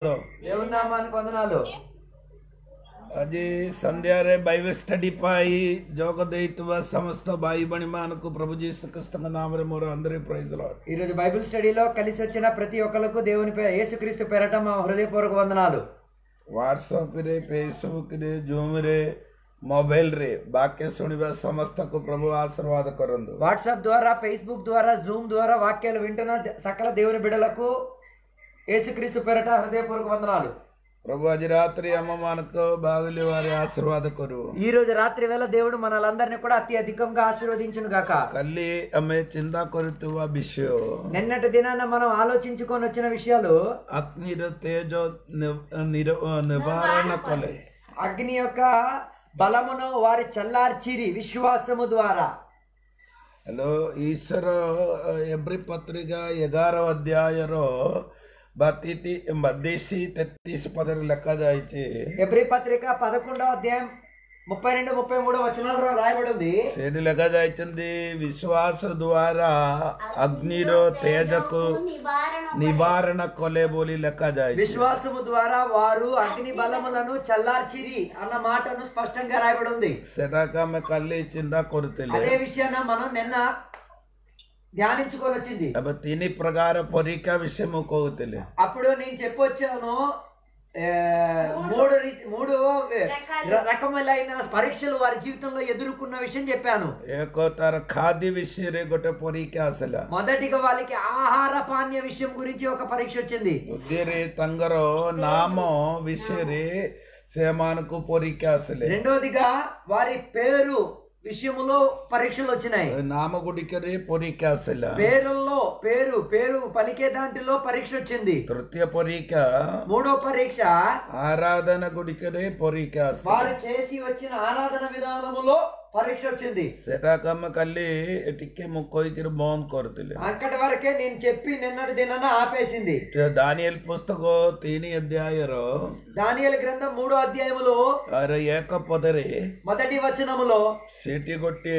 దేవుని నామానికి వందనాలు ଆଜି ସନ୍ଧ୍ୟାରେ ବାଇବେଲ ଷ୍ଟଡି ପାଇଁ ଯୋଗ ଦେଇଥିବା ସମସ୍ତ ଭାଇ ଭଉଣୀମାନଙ୍କୁ ପ୍ରଭୁ ଯୀଶୁ ଖ୍ରୀଷ୍ଟଙ୍କ ନାମରେ ମୋର అందరి ప్రైజ్ లాడ్ ఈ రోజు బైబిల్ స్టడీలో కలిసి వచ్చిన ప్రతి ఒక్కరికి దేవుని పే యేసుక్రీస్తు పేరట మా హృదయపూర్వక వందనాలు ହ୍ୱାଟ୍ସଆପ୍ରେ ଫେସବୁକ୍ରେ ଜୁମ୍ରେ ମୋବାଇଲରେ ବାକ୍ୟ ଶୁଣିବା ସମସ୍ତଙ୍କୁ ପ୍ରଭୁ ଆଶୀର୍ବାଦ କରନ୍ତୁ వాట్సాప్ ద్వారా ఫేస్బుక్ ద్వారా జూమ్ ద్వారా వాక్యాలు వింటున్న ద- సకల దేవుని బిడ్డలకు యేసుక్రీస్తు పేరట హృదయపూర్వక వందనాలు ପ୍ରଭୁ ଆଜି ରାତ୍ରି ଆମମାନଙ୍କୁ ବାହୁଲି వారి ఆశీర్వాଦ କରୁ ఈ రోజు రాత్రి వేళ దేవుడు మనలందరినీ కూడా అతి అధికంగా ఆశీర్వదించును గాక କାଲି ଆମେ ଚିନ୍ତା କରୁଥିବା ବିଷୟ నిన్నటి దినాన మనం ఆలోచించుకొని వచ్చిన విషయాలు ଅଗ୍ନିର ତେଜ ନି- ନିର- నివారణ କଲେ అగ్ని యొక్క బలమును వారి చల్లార్చిరి విశ్వాసము ద్వారా ହ୍ୟାଲୋ ଈଶ୍ୱର ଏଭ୍ରି ପତ୍ରିକା ଏଗାର ଅଧ୍ୟାୟର ବାତିତି ବତିଶ ତେତିଶ ପଦରେ ଲେଖାଯାଇଛି ఎబ్రి పత్రిక పదకొండవ అధ్యాయం ముప్పై రెండు ముప్పై మూడు వచనాలలో రాయబడి ఉంది ସେଇଠି ଲେଖାଯାଇଛନ୍ତି ବିଶ୍ୱାସ ଦ୍ୱାରା ଅଗ୍ନିର ତେଜକୁ ନିବାରଣ କଲେ ବୋଲି ଲେଖାଯାଇଛି విశ్వాసము ద్వారా వారు అగ్ని బలములను చల్లార్చిరి అన్న మాటను స్పష్టంగా రాయబడి ఉంది ସେଟାକୁ ଆମେ କାଲି ଚିନ୍ତା କରୁଥିଲେ అదే విషయాన్ని మనం నిన్న ధ్యానించుకొని వచ్చింది ଏବେ ତିନି ପ୍ରକାର ପରୀକ୍ଷା ବିଷୟ ମୁଁ କହୁଥିଲି అప్పుడు నేను చెప్పొచ్చాను ఏ, మూడు రీతి మూడు ర- రకములైన పరీక్షలు వారి జీవితంలో ఎదుర్కొన్న విషయం చెప్పాను ଏକ ତାର ଖାଦ୍ୟ ବିଷୟରେ ଗୋଟେ ପରୀକ୍ଷା ଆସିଲା మొదటిగా వాళ్ళకి ఆహార పానీయ విషయం గురించి ఒక పరీక్ష వచ్చింది ଦ୍ୱିତୀୟରେ ତାଙ୍କର ନାମ ବିଷୟରେ ସେମାନଙ୍କୁ ପରୀକ୍ଷା ଆସିଲେ రెండోదిగా వారి పేరు విషయములో పరీక్షలు వచ్చినాయి ନାମ ଗୁଡ଼ିକରେ ପରୀକ୍ଷା ଆସିଲା పేరుల్లో పేరు పేరు పలికే దాంట్లో పరీక్ష వచ్చింది ତୃତୀୟ ପରୀକ୍ଷା మూడో పరీక్ష ଆରାଧନା ଗୁଡ଼ିକରେ ପରୀକ୍ଷା ଆସିଲା వారు చేసి వచ్చిన ఆరాధన విధానములో పరీక్ష వచ్చింది ସେଟାକୁ ଆମେ କାଲି ଟିକେ ମୁଁ କହିକିରି ବନ୍ଦ କରୁଥିଲି అక్కడి వరకే నేను చెప్పి నిన్నటి దినాన ఆపేసింది ଦାନିଏଲ ପୁସ୍ତକ ତିନି ଅଧ୍ୟାୟର దానియల గ్రంథం మూడో అధ్యాయములో ଆର ଏକ ପଦରେ మొదటి వచనములో ସେଠି ଗୋଟିଏ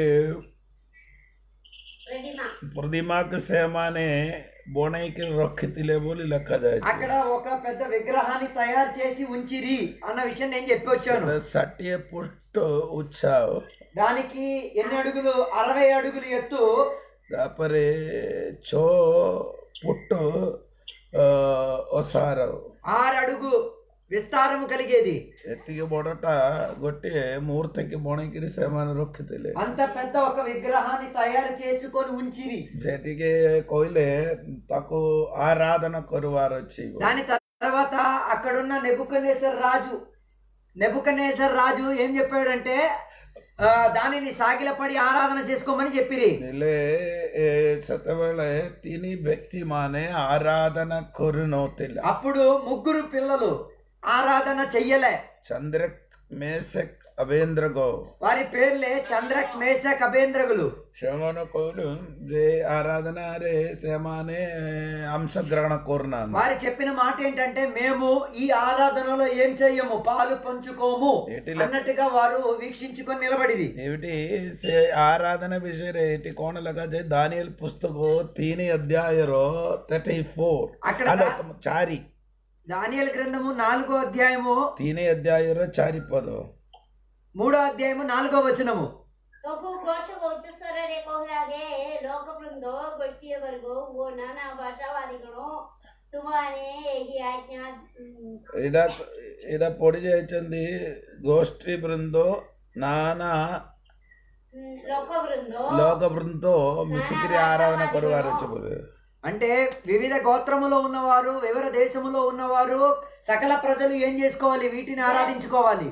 ପ୍ରତିମାକୁ ସେମାନେ ବନେଇକି ରଖିଥିଲେ ବୋଲି ଲେଖାଯାଇଛି అక్కడ ఒక పెద్ద విగ్రహాన్ని తయారు చేసి ఉంచిరి అన్న విషయం నేను చెప్పి వచ్చాను ଷାଠିଏ ପୃଷ୍ଠ ଉଚ୍ଚ దానికి ఎన్ని అడుగులు అరవై అడుగులు ఎత్తు ତାପରେ ଛଅ ଫୁଟ ଅ, ଅସାର ఆరు అడుగు విస్తారము కలిగేది ଏତିକି ବଡ଼ଟା ଗୋଟିଏ ମୂର୍ତ୍ତିକି ବନେଇକିରି ସେମାନେ ରଖିଥିଲେ అంత పెద్ద ఒక విగ్రహాన్ని తయారు చేసుకొని ఉంచిరి ସେଠିକି କହିଲେ ତାକୁ ଆରାଧନା କରିବାର ଅଛି దాని తర్వాత అక్కడున్న నెబుకనేసర్ రాజు నెబుకనేసర్ రాజు ఏం చెప్పాడంటే ఆ, దానిని సాగిలపడి ఆరాధన చేసుకోమని చెప్పిరి ହେଲେ ଏ, ସେତେବେଳେ ତିନି ବ୍ୟକ୍ତିମାନେ ଆରାଧନା କରୁନଥିଲେ అప్పుడు ముగ్గురు పిల్లలు ఆరాధన చెయ్యలే ଚନ୍ଦ୍ରକ ମେଷକ ଅବେନ୍ଦ୍ର ଗౌ వారి పేర్లే చంద్రక్ మేషక్ అభేంద్రగులు ସେମାନେ କହିଲେ ଯେ ଆରାଧନାରେ ସେମାନେ ଅଂଶଗ୍ରହଣ କରୁନାହାନ୍ତି వారు చెప్పిన మాట ఏంటంటే మేము ఈ ఆరాధనలో ఏం చెయ్యము పాలు పంచుకోము ఎటిలా? అన్నట్టుగా వారు వీక్షించుకొని నిలబడిరి ଏଇଠି ସେ ଆରାଧନା ବିଷୟରେ ଏଠି କଣ ଲେଖାଯାଏ ଦାନିଏଲ ପୁସ୍ତକ ତିନି ଅଧ୍ୟାୟର ଥାର୍ଟି ଫୋର అక్కడ ଚାରି దానియల్ గ్రంథము నాలుగో అధ్యాయము ତିନି ଅଧ୍ୟାୟର ଚାରି ପଦ మూడో అధ్యాయము నాలుగో వచనము ତବୁ ବର୍ଷକ ଉଚ୍ଚସ୍ୱରରେ କହିଲାଗେ ଲୋକବୃନ୍ଦ ଗୋଷ୍ଠୀୟ ବର୍ଗ ଓ ନାନା ଭାଷାବାଦୀଗଣ ତୁମମାନେ ଏହି ଆଜ୍ଞା ଉଁ, ଏଇଟା ଏଇଟା ପଡି ଯାଇଛନ୍ତି ଗୋଷ୍ଠୀ ବୃନ୍ଦ ନାନା ଉଁ, ଲୋକବୃନ୍ଦ ଲୋକ ବୃନ୍ଦ ମିଶିକିରି ଆରାଧନା କରିବାର ଅଛି ବୋଲେ అంటే వివిధ గోత్రములో ఉన్నవారు వివిధ దేశములో ఉన్నవారు సకల ప్రజలు ఏం చేసుకోవాలి వీటిని ఆరాధించుకోవాలి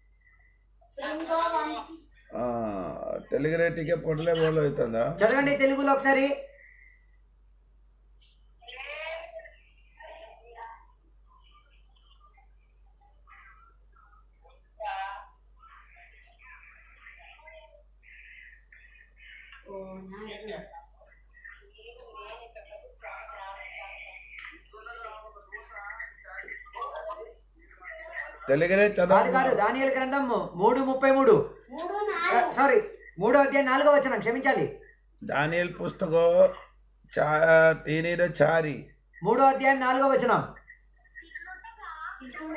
ଶୃଙ୍ଗବଂଶୀ ହଁ ତେଲୁଗୁରେ ଟିକେ ପଢିଲେ ଭଲ ହେଇଥାନ୍ତା చదవండి తెలుగులో ఒకసారి ఓ నాడు తెలుగురే కాదు చదవ కాదు దానియల్ గ్రంథం మూడు ముప్పై మూడు మూడు నాలుగు సారీ మూడో అధ్యాయం నాలుగో వచనం క్షమించాలి ଦାନିଏଲ ପୁସ୍ତକ ଚା- ତିନିର ଚାରି మూడో అధ్యాయం నాలుగో వచనం ఇప్పుడు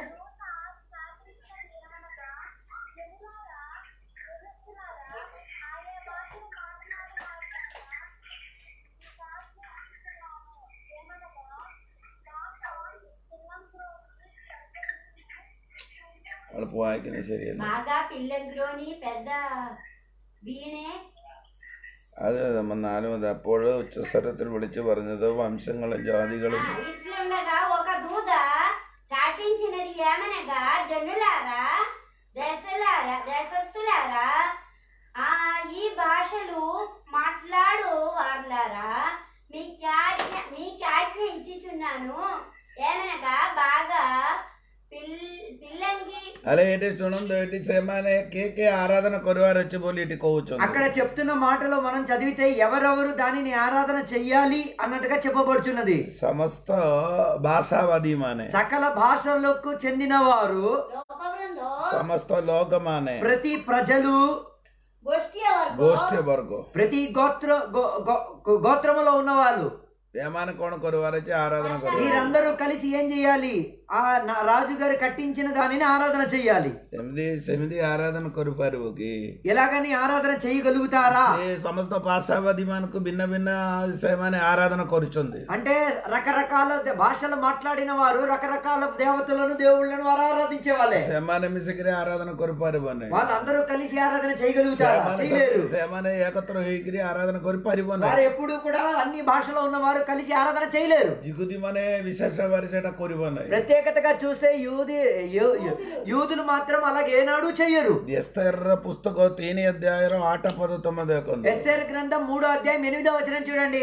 వాళ్ళు పోయాకనే ശരിയല്ല బాగా పిల్లగ్రోని పెద్ద വീണെ അതെ അതെ നാലും അപ്പോൾ ഉച്ചസ്വരത്തിൽ വിളിച്ചു പറഞ്ഞത് വംശങ്ങളും ఆ, ജാതികളും ఇట్లుండగా ఒక దూత చాటించినది ఏమనగా జనులారా దేశలారా దేశస్థులారా ఆ ఈ భాషలు మాట్లాడు వార్లారా మీకు ఆజ్ఞ మీకు ఆజ్ఞ ఇచ్చిచున్నాను ఏమనగా బాగా పిల్ పిల్లంగి అలా ఏంటి చూడండి ఏంటి సేమానే కేకే ఆరాధన కొరివారు వచ్చి పోలి ఇటు కోవచ్చు అక్కడ చెప్తున్న మాటలో మనం చదివితే ఎవరెవరు దానిని ఆరాధన చెయ్యాలి అన్నట్టుగా చెప్పబడుచున్నది సమస్త భాషావాది మానే సకల భాషలకు చెందిన వారు లోక బృందో సమస్త లోకమానే ప్రతి ప్రజలు గోష్ఠీయ వర్గో గోష్ఠి వర్గం ప్రతి గోత్ర గో- గో- గోత్రములో ఉన్న వాళ్ళు ఏమాన కోణ కొరివారు వచ్చి ఆరాధన కొరివారు వీరందరూ కలిసి ఏం చేయాలి ఆ నా రాజుగారు కట్టించిన దానిని ఆరాధన చెయ్యాలి ఎనిమిది సెమిది ఆరాధన కొరిపారు ఎలాగని ఆరాధన చేయగలుగుతారా ఏ సమస్త భాషావాది మనకు భిన్న భిన్న సేమానే ఆరాధన కొరుచుంది అంటే రకరకాల ద- భాషలు మాట్లాడిన వారు రకరకాల దేవతలను దేవుళ్ళను వారు ఆరాధించే వాళ్ళే సేమానే మిసిగిరి ఆరాధన కొరిపారు బనే వాళ్ళందరూ కలిసి ఆరాధన చేయగలుగుతారా సేమానే చేయలేరు సేమానే ఏకత్ర హోయికిరి ఆరాధన కొరిపారి బనే వారు ఎప్పుడు కూడా అన్ని భాషలో ఉన్న వారు కలిసి ఆరాధన చేయలేరు జిగుది మనే విశేష వరిసేట కొరిబన్నాయి ప్రత్యేకతగా చూస్తే యూది యూ- యూ- యూదులు మాత్రం అలాగే ఏనాడు చెయ్యరు ఎస్తెర్ర పుస్తకం తేని అధ్యాయం ఆట పద తొమ్మిది కొంది ఎస్తేర్ గ్రంథం మూడో అధ్యాయం ఎనిమిదో వచనం చూడండి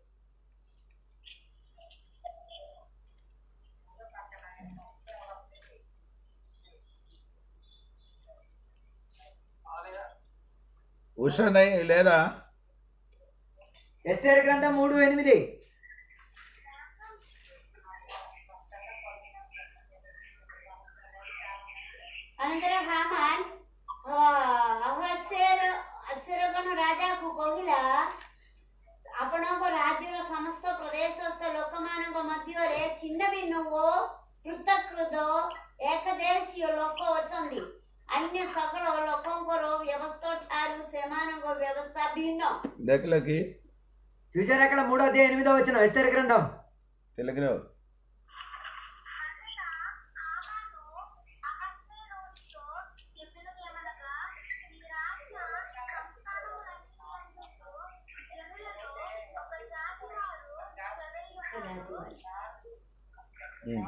ఉషనై లేదా ఎస్తేర్ గ్రంథం మూడు ఎనిమిది अनंतर हामान अहस्यर अश्वरगण राजाକୁ କହିଲା ଆପଣଙ୍କ ରାଜ୍ୟର ସମସ୍ତ ପ୍ରଦେଶସ୍ଥ ଲୋକମାନଙ୍କ ମଧ୍ୟରେ ଛିନ୍ନ ଭିନ୍ନ ଓ ପୃଥକୃତ ଏକଦେଶୀୟ ଲୋକ ଅଛନ୍ତି ଅନ୍ୟ ସକଳ ଲୋକଙ୍କର ବ୍ୟବସ୍ଥା ଠାରୁ ସେମାନଙ୍କ ବ୍ୟବସ୍ଥା ଭିନ୍ନ దగ్గరకి చూసారు అక్కడ మూడో అధ్యాయం ఎనిమిదో వచనం ఎస్తేర్ గ్రంథం తెలుగులో ఉమ్.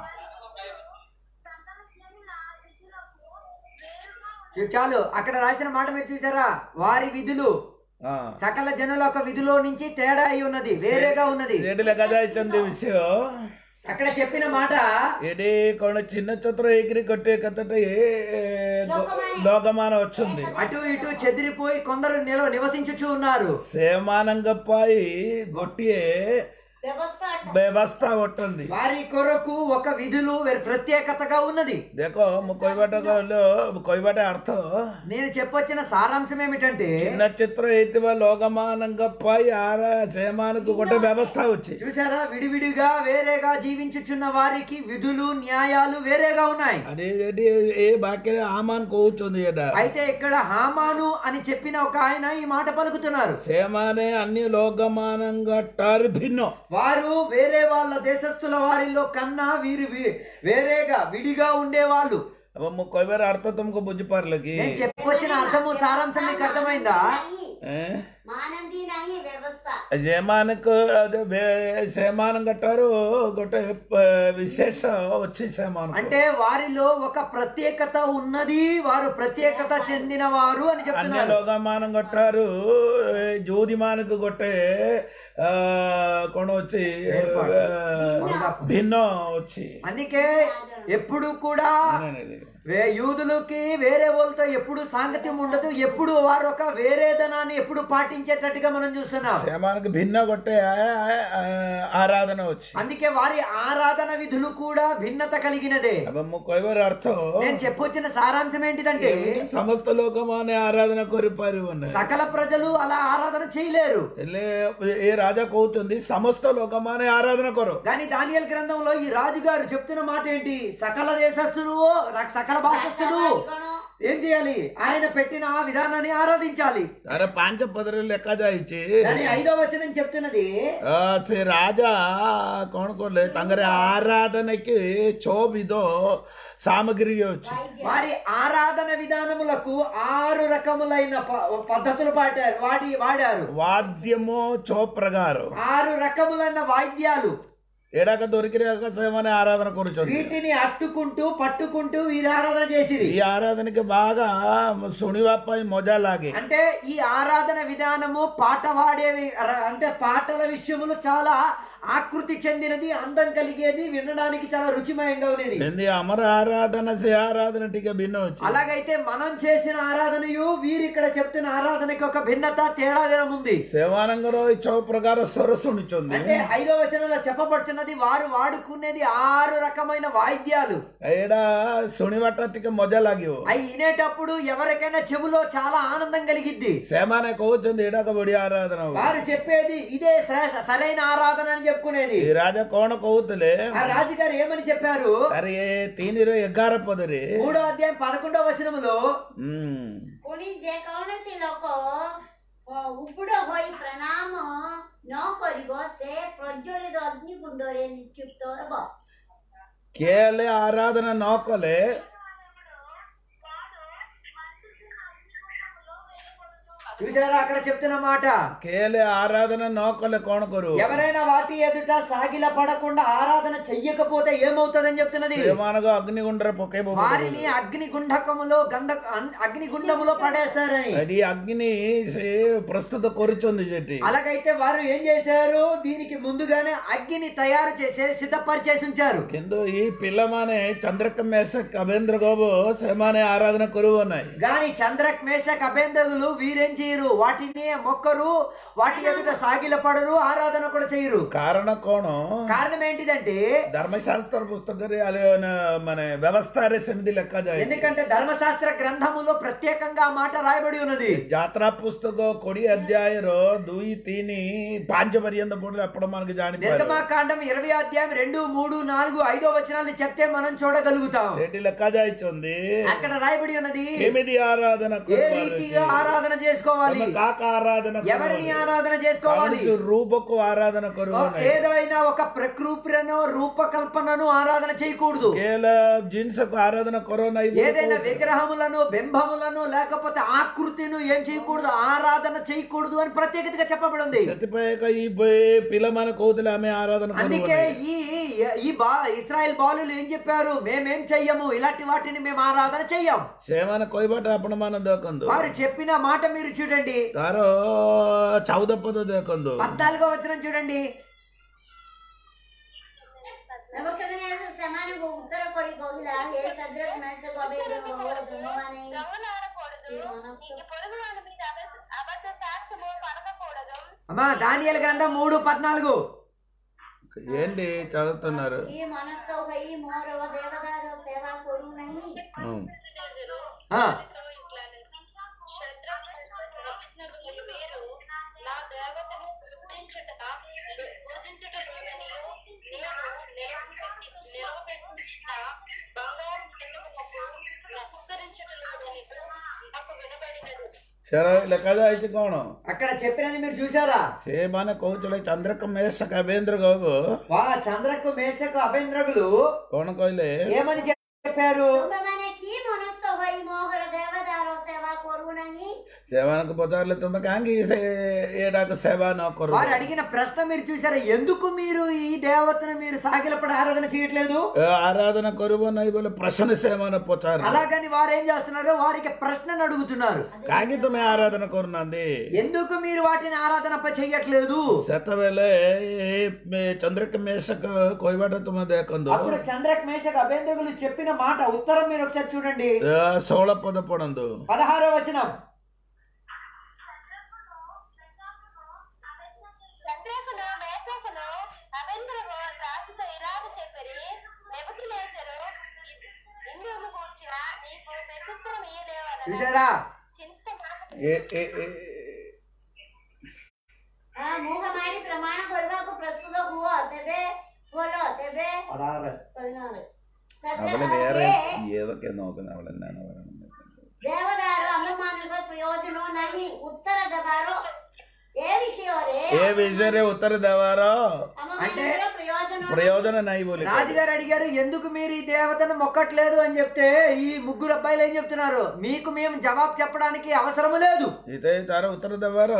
చూ- చాలు అక్కడ రాసిన మాట మీరు చూసారా వారి విధులు ఆ. సకల జనుల యొక్క విధులో నుంచి తేడా అయి ఉన్నది వేరేగా ఉన్నది ఏడిల కదా ఇచ్చింది విషయం అక్కడ చెప్పిన మాట ఏడి కొన చిన్న చిత్రం ఎగిరి కొట్టే కథట ఏ లోకమాన వచ్చింది అటు ఇటు చెదిరిపోయి కొందరు నిల నివసించుచు ఉన్నారు సేమానంగా పాయి గొట్టియే ବ୍ୟବସ୍ଥା ଠା- వ్యవస్థ ఉంటుంది వారి కొరకు ఒక విధులు వేరు ప్రత్యేకతగా ఉన్నది దేకో కొయ్యబట్టలో కొయ్యబట్ట అర్థం నేను చెప్పొచ్చిన సారాంశం ఏమిటంటే చిన్న చిత్రం అయితే లోకమానంగా పాయి ఆరా సేమానికి కొట్టే వ్యవస్థ వచ్చి చూసారా విడివిడిగా వేరేగా జీవించుచున్న వారికి విధులు న్యాయాలు వేరేగా ఉన్నాయి అదే ఏంటి ఏ బాక్య ఆమాన్ కోవుచుంది ఎడ అయితే ఇక్కడ హామాను అని చెప్పిన ఒక ఆయన ఈ మాట పలుకుతున్నారు సేమానే అన్ని లోకమానంగా టారు భిన్నం వారు వేరే వాళ్ళ దేశస్థుల వారిలో కన్నా వీరు వి- వేరేగా విడిగా ఉండేవాళ్ళు अब मग कोई बार अर्थ तुमको बुझ पारलं की నేను చెప్పొచ్చిన అర్థము సారాంశం మీకు అర్థమైందా ନାହିଁ हैं? మానంది ନାହିଁ ବ୍ୟବସ୍ଥା జయమానకు అదే వే- సేమానం కట్టారు గొట్ట విశేష వచ్చి సేమానం అంటే వారిలో ఒక ప్రత్యేకత ఉన్నది వారు ప్రత్యేకత చెందిన వారు అని అన్య చెప్తున్నారు లోకమానం కొట్టారు జ్యోతిమానకు కొట్టే ఆ, కొన వచ్చి ఆ, భిన్నం వచ్చి అందుకే ఎప్పుడు కూడా అనేది. వే- యూదులకి వేరే వాళ్ళతో ఎప్పుడు సాంగత్యం ఉండదు ఎప్పుడు వారు ఒక వేరేదనాన్ని ఎప్పుడు పాటించేటట్టుగా మనం చూస్తున్నాం సేమానికి భిన్న కొట్టే ఆ- ఆ- ఆరాధన వచ్చి అందుకే వారి ఆరాధన విధులు కూడా భిన్నత కలిగినదే అబ్బ కొయ్యవారి అర్థం నేను చెప్పొచ్చిన సారాంశం ఏంటిదంటే సమస్త లోకమానే ఆరాధన కొరిపారు అన్నారు సకల ప్రజలు అలా ఆరాధన చేయలేరు ఎల్లే ఏ రాజా కోవుతుంది సమస్త లోకమానే ఆరాధన కొరు కానీ దానియల్ గ్రంథంలో ఈ రాజుగారు చెప్తున్న మాట ఏంటి సకల దేశస్థులు ర- సకల భాషస్థులు ఏం చేయాలి ఆయన పెట్టిన ఆ విధానాన్ని ఆరాధించాలి అరే పాంచ పదరు లెక్క జాయిచి దాని ఐదో వచనం చెప్తున్నది ಆ, ಸೆ ರಾಜ ಕೊಂಡ್ಕೊಳ್ಳೆ ತಂಗರೆ ಆರಾಧನೆಗೆ ಚೋಬಿದೋ సామగ్రి వచ్చి వారి ఆరాధన విధానములకు ఆరు రకములైన ప- పద్ధతులు పాడారు వాడి వాడారు వాద్యము చో ప్రకారం ఆరు రకములైన వాయిద్యాలు ఎడాక దొరికినాక సేమనే ఆరాధన కూర్చోండి వీటిని అట్టుకుంటూ పట్టుకుంటూ వీరు ఆరాధన చేసిరి ఈ ఆరాధనకి బాగా సునివాపై మొజా లాగే అంటే ఈ ఆరాధన విధానము పాట పాడేవి ర- అంటే పాటల విషయములు చాలా ఆకృతి చెందినది అందం కలిగేది వినడానికి చాలా రుచిమయంగా ఉండేది ఎంది అమర ఆరాధన సే ఆరాధన టీక భిన్న వచ్చి అలాగైతే మనం చేసిన ఆరాధనయు వీరు ఇక్కడ చెప్తున్న ఆరాధనకి ఒక భిన్నత తేడాదనం ఉంది సేవానంగరో ఈ చౌ ప్రకారం సొరసునిచుంది అంటే ఐదో వచనంలో చెప్పబడుతున్నది వారు వాడుకునేది ఆరు రకమైన వాయిద్యాలు ఏడ సునివట్ట టీక మొజా లాగి అవి వినేటప్పుడు ఎవరికైనా చెవులో చాలా ఆనందం కలిగిద్ది సేమానే కోచుంది ఎడాక బడి ఆరాధన వారు చెప్పేది ఇదే శ్రేష్ట సరైన ఆరాధన అని చెప్పుకునేది ఈ రాజా కోణ కోవుతులే ఆ రాజుగారు ఏమని చెప్పారు అరే తీనిరో ఎగ్గార పొదరి మూడో అధ్యాయం పదకొండో వచనములో ఉమ్. ପୁଣି ଯେକୌଣସି ଲୋକ ଅ, ଉବୁଡ ହୋଇ ପ୍ରଣାମ ନ କରିବ ସେ ପ୍ରଜ୍ୱଳିତ ଅଗ୍ନିକୁଣ୍ଡରେ ନିକ୍ଷିପ୍ତ ହେବ కేలే ఆరాధన నోకలే చూసారా అక్కడ చెప్తున్న మాట కేలే ఆరాధన నోకలే కోణ కొరు ఎవరైనా వాటి ఎదుట సాగిల పడకుండా ఆరాధన చెయ్యకపోతే ఏమవుతుందని చెప్తున్నది ఏమానగా అగ్నిగుండ్ర పొకే వారిని అగ్ని గుండకములో గంధ అగ్ని గుండములో పడేస్తారని అది అగ్ని సే ప్రస్తుత కొరుచుంది చెట్టి అలాగైతే వారు ఏం చేశారు దీనికి ముందుగానే అగ్గిని తయారు చేసి సిద్ధపరిచేసి ఉంచారు కింద ఈ పిల్లమానే చంద్రక మేస అభేంద్ర గోబు సేమానే ఆరాధన కొరువు ఉన్నాయి గాని చంద్రక్ మేషక్ అభ్యంతరులు వీరేం చేయరు వాటిని మొక్కరు వాటి ఎదుట సాగిల పడరు ఆరాధన కూడా చేయరు కారణ కోణం కారణం ఏంటిదంటే ధర్మశాస్త్ర పుస్తక మన వ్యవస్థ సమితి లెక్క జాయి ఎందుకంటే ధర్మశాస్త్ర గ్రంథములో ప్రత్యేకంగా ఆ మాట రాయబడి ఉన్నది జాత్రా పుస్తక కొడి అధ్యాయరు దుయి తీని పాంచ పర్యంత పొడి అప్పుడు మనకి జానిపారు నిర్గమాకాండం ఇరవై అధ్యాయం రెండు మూడు నాలుగు ఐదో వచనాలు చెప్తే మనం చూడగలుగుతాం సేటి లెక్క జాయిచుంది అక్కడ రాయబడి ఉన్నది ఎనిమిది ఆరాధన ఏ రీతిగా ఆరాధన చేసుకోవాలి కాక ఆరాధన ఎవరిని ఆరాధన చేసుకోవాలి కౌన్సు రూపకు ఆరాధన కొరువు ఏదైనా ఒక ప్రకృతిను రూపకల్పనను ఆరాధన చేయకూడదు కేల జీన్సకు ఆరాధన కొరోనా ఏదైనా విగ్రహములను బింబములను లేకపోతే ఆకృతిను ఏం చేయకూడదు ఆరాధన చేయకూడదు అని ప్రత్యేకతగా చెప్పబడింది సతిపేక ఈ పిల్లమైన కోతులు ఆమె ఆరాధన కొరువు అందుకే ఈ ఈ బా ఇస్రాయల్ బాలులు ఏం చెప్పారు మేమేం చెయ్యము ఇలాంటి వాటిని మేము ఆరాధన చెయ్యం సేమన కొయ్యబట్ట అప్పుడు మనం దోకందు వారు చెప్పిన మాట మీరు చూడండి ತಾರೋ ಚೌದಪ್ಪದ ದೇಕೊಂದು పద్నాలుగో వచనం చూడండి ନବକ୍ଷତ୍ରନ୍ୟାସ ସେମାନଙ୍କୁ ଉତ୍ତର କରି କହିଲା ହେ ଶଦ୍ରକ ମେଷକ ଅବେଦନେଗୋ ତୁମମାନେ దున్నమానకూడదు ఇంక పొరుగు వాడి మీద అబద్ధ అబద్ధ సాక్ష్యము పలకకూడదు అమ్మా దానియల్ గ్రంథం మూడు పద్నాలుగు ఏంటి చదువుతున్నారు ఈ మనస్తో ହୋଇ ମୋର ଦେବତାର ସେବା କରୁନାହିଁ ఉమ్. ఆ, శత్రుఘ్నులు మీరు నా దేవతను పూజించుట పూజించుట లేదనియు నేను నిలవబెట్టి నిలవబెట్టించిన బంగారం కిందకు నమస్కరించుట లేదనియు నాకు వినబడినది సరే లెక్క అయితే కోణ అక్కడ చెప్పినది మీరు చూసారా సేమన కౌతుల చంద్రక మేషక అభేంద్ర గోగు వా చంద్రకు మేషకు అభేంద్రగులు కోణ కోయిలే ఏమని చెప్పారు ତୁମେମାନେ କି ମନସ୍ଥ ହୋଇ ମୋର ଦେବତାର ସେବା କରୁନାହିଁ ସେମାନଙ୍କୁ ପଚାରିଲେ ତୁମେ କାହିଁକି ସେ ଏଇଟାକୁ ସେବା ନ କରୁ వారు అడిగిన ప్రశ్న మీరు చూసారా ఎందుకు మీరు ఈ దేవతను మీరు సాగిలపడి ఆరాధన చేయట్లేదు ଏ ଆରାଧନା କରିବ ନାହିଁ ବୋଲେ ପ୍ରଶ୍ନ ସେମାନେ ପଚାରିଲେ అలాగని వారు ఏం చేస్తున్నారు వారికి ప్రశ్నను అడుగుతున్నారు କାହିଁକି ତୁମେ ଆରାଧନା କରୁନାହାନ୍ତି ఎందుకు మీరు వాటిని ఆరాధన చెయ్యట్లేదు ସେତେବେଳେ ଏ ଚନ୍ଦ୍ରକ ମେଷକ କହିବାଟା ତୁମେ ଦେଖନ୍ତୁ అప్పుడు చంద్రక్ మేషక్ అభ్యంతకులు చెప్పిన మాట ఉత్తరం మీరు ఒకసారి చూడండి ଏ ଷୋହଳ పଦ ପଢନ୍ତୁ పదహారో వచనం చంద్రకును మేసకును అభ్యంతరము రాజుతో ఇలాగ చెప్పిరి నెబుకద్నెజరు ఇందును కూర్చిన నీకు ప్రత్యుత్తరం ఇయ్యలేవన చూసారా చింత మాకు ଏ ଏ- ଏ- ಆ, ಮುಖ ಮಾಡಿ ಪ್ರಮಾಣ ಕೊಡಬೇಕು ಪ್ರಸ್ತುತ ಹೂವ ತೆಬೆ ಹೊಲ ತೆಬೆ పదహారు పదినారు അവള് വേറെ ಸತ್ಯ ഏതൊക്കെ നോക്കുന്നത് അവൾ എന്നാണ് പറയുന്നത് ದೇವದಾರು ಅಮ್ಮಮಾನಿಗ ಪ್ರಯೋಜನ ನಹಿ ಉತ್ತರ ದಬಾರೋ ఏ విషయోరే ఏ విషୟରେ ఉత్తర దేవారో అమ్మమానిగ ప్రయోజన ప్రయోజన నాయి బోలి రాజుగారు అడిగారు ఎందుకు మీరు ఈ దేవతను మొక్కట్లేదు అని చెప్తే ఈ ముగ్గురు అబ్బాయిలు ఏం చెప్తున్నారు మీకు మేము జవాబు చెప్పడానికి అవసరము లేదు ఇతే తార ఉత్తర దేవారో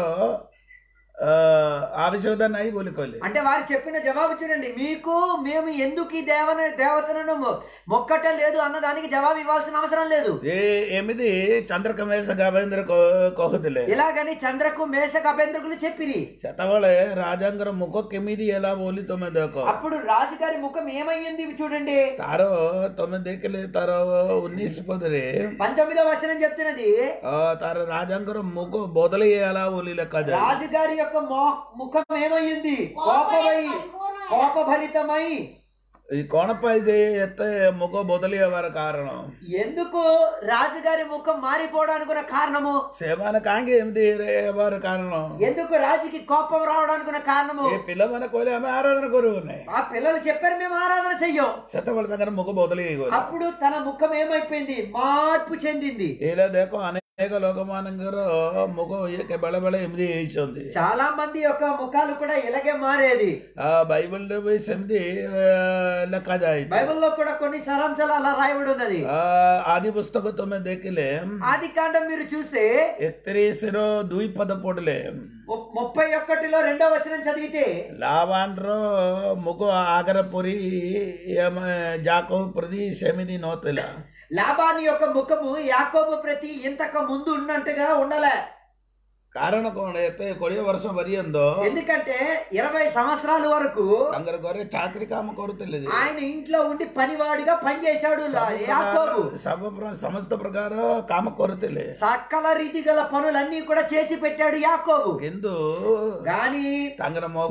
ఆవిషోద నాయి బోలి కోలి అంటే వారు చెప్పిన జవాబు చూడండి మీకు మేము ఎందుకు ఈ దేవన దేవతలను మొ- మొక్కటం లేదు అన్న దానికి జవాబు ఇవ్వాల్సిన అవసరం లేదు ఏ ఎమిది చంద్రకమేశ గావేంద్ర କହୁଥିଲେ ఇలాగని చంద్రకు మేషక అభ్యంతకులు చెప్పిరి ସେତେବେଳେ ରାଜାଙ୍କର ମୁଖ କେମିତି ହେଲା ବୋଲି ତମେ ଦେଖ అప్పుడు రాజుగారి ముఖం ఏమయ్యింది ఇవి చూడండి ତାର ତମେ ଦେଖିଲେ ତାର ଉଣେଇଶ ପଦରେ పంతొమ్మిదో వచనం చెప్తున్నది ଅ, ତାର ରାଜାଙ୍କର ମୁଖ ବଦଳି ହେଲା ବୋଲି ଲେଖାଯାଏ రాజుగారి యొక్క మో- ముఖం ఏమయ్యింది కోపమై కోపభరితమై ఈ କଣ ପାଇଁ ଯେ ଏତେ ମୁଖ ବଦଳି ହେବାର କାରଣ ఎందుకు రాజుగారి ముఖం మారిపోవడానికి ఉన్న కారణము ସେମାନେ କାହିଁକି ଏମିତି ହେବାର କାରଣ ఎందుకు రాజుకి కోపం రావడానికి ఉన్న కారణము ଏ ପିଲାମାନେ କହିଲେ ଆମେ ଆରାଧନା କରିବୁ ନାହିଁ ఆ పిల్లలు చెప్పారు మేము ఆరాధన చెయ్యం ସେତେବେଳେ ତାଙ୍କର ମୁଖ ବଦଳି ହେଇଗଲା అప్పుడు తన ముఖం ఏమైపోయింది మార్పు చెందింది ଏଇଟା ଦେଖ ଅନେକ ଲୋକମାନଙ୍କର ମୁଖ ଇଏ ବେଳେ ବେଳେ ଏମିତି ହେଇଛନ୍ତି చాలా మంది యొక్క ముఖాలు కూడా ఇలాగే మారేది ఆ బైబిల్లో పోయి సెమిది ଲେଖାଯାଇଛି బైబిల్లో కూడా కొన్ని సారాంశాలు అలా రాయబడి ఉన్నది ఆ, ఆది పుస్తక ତମେ ଦେଖିଲେ ఆది కాండం మీరు చూస్తే ଏକତିରିଶର ଦୁଇ ପଦ ପଢିଲେ ము- ముప్పై ఒక్కటిలో రెండో వచనం చదివితే ଲାଭାନର ମୁଗ ଆଗରେ ପରି ଯାକ ପ୍ରତି ସେମିତି ନଥିଲା లాభాని యొక్క ముఖము యాకోబు ప్రతి ఇంతకు ముందు ఉన్నట్టుగా ఉండలే କାରଣ କଣ ଏତେ କୋଡ଼ିଏ ବର୍ଷ ପର୍ଯ୍ୟନ୍ତ ఎందుకంటే ఇరవై సంవత్సరాల వరకు ତାଙ୍କର ଘରେ ଚାକିରି କାମ କରୁଥିଲେ ଯେ ఆయన ఇంట్లో ఉండి పనివాడిగా పనిచేశాడు లా- యాకోబు ସବୁ ପ୍ର- ସମସ୍ତ ପ୍ରକାର କାମ କରୁଥିଲେ సకల రీతి గల పనులన్నీ కూడా చేసి పెట్టాడు యాకోబు କିନ୍ତୁ గాని ତାଙ୍କର ମୁଗ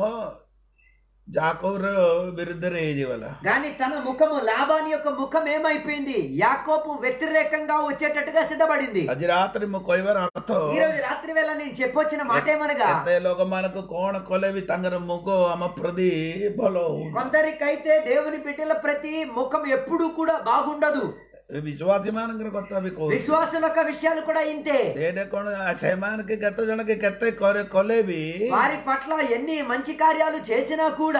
ଯାକର ବିରୁଦ୍ଧରେ ହେଇଯିଗଲା గాని తన ముఖము లాభాని యొక్క ముఖం ఏమైపోయింది యాకోబు వ్యతిరేకంగా వచ్చేటట్టుగా సిద్ధపడింది ଆଜି ରାତିରେ ମୁଁ କହିବାର ଅର୍ଥ ఈ రోజు రాత్రి వేళ నేను చెప్పొచ్చిన మాట ఏమనగా ଏତେ ଲୋକମାନଙ୍କୁ କଣ କଲେ ବି ତାଙ୍କର ମୁଗ ଆମ ପ୍ରତି ଭଲ ହଉନି కొందరికైతే దేవుని బిడ్డల ప్రతి ముఖం ఎప్పుడూ కూడా బాగుండదు ବିଶ୍ୱାସୀ ମାନଙ୍କର କଥା ବି କହୁଛି విశ్వాసుల యొక్క విషయాలు కూడా ఇంతే ଏଇଟା କଣ ସେମାନଙ୍କୁ କେତେ ଜଣକେ କେତେ କରେ- କଲେ ବି వారి పట్ల ఎన్ని మంచి కార్యాలు చేసినా కూడా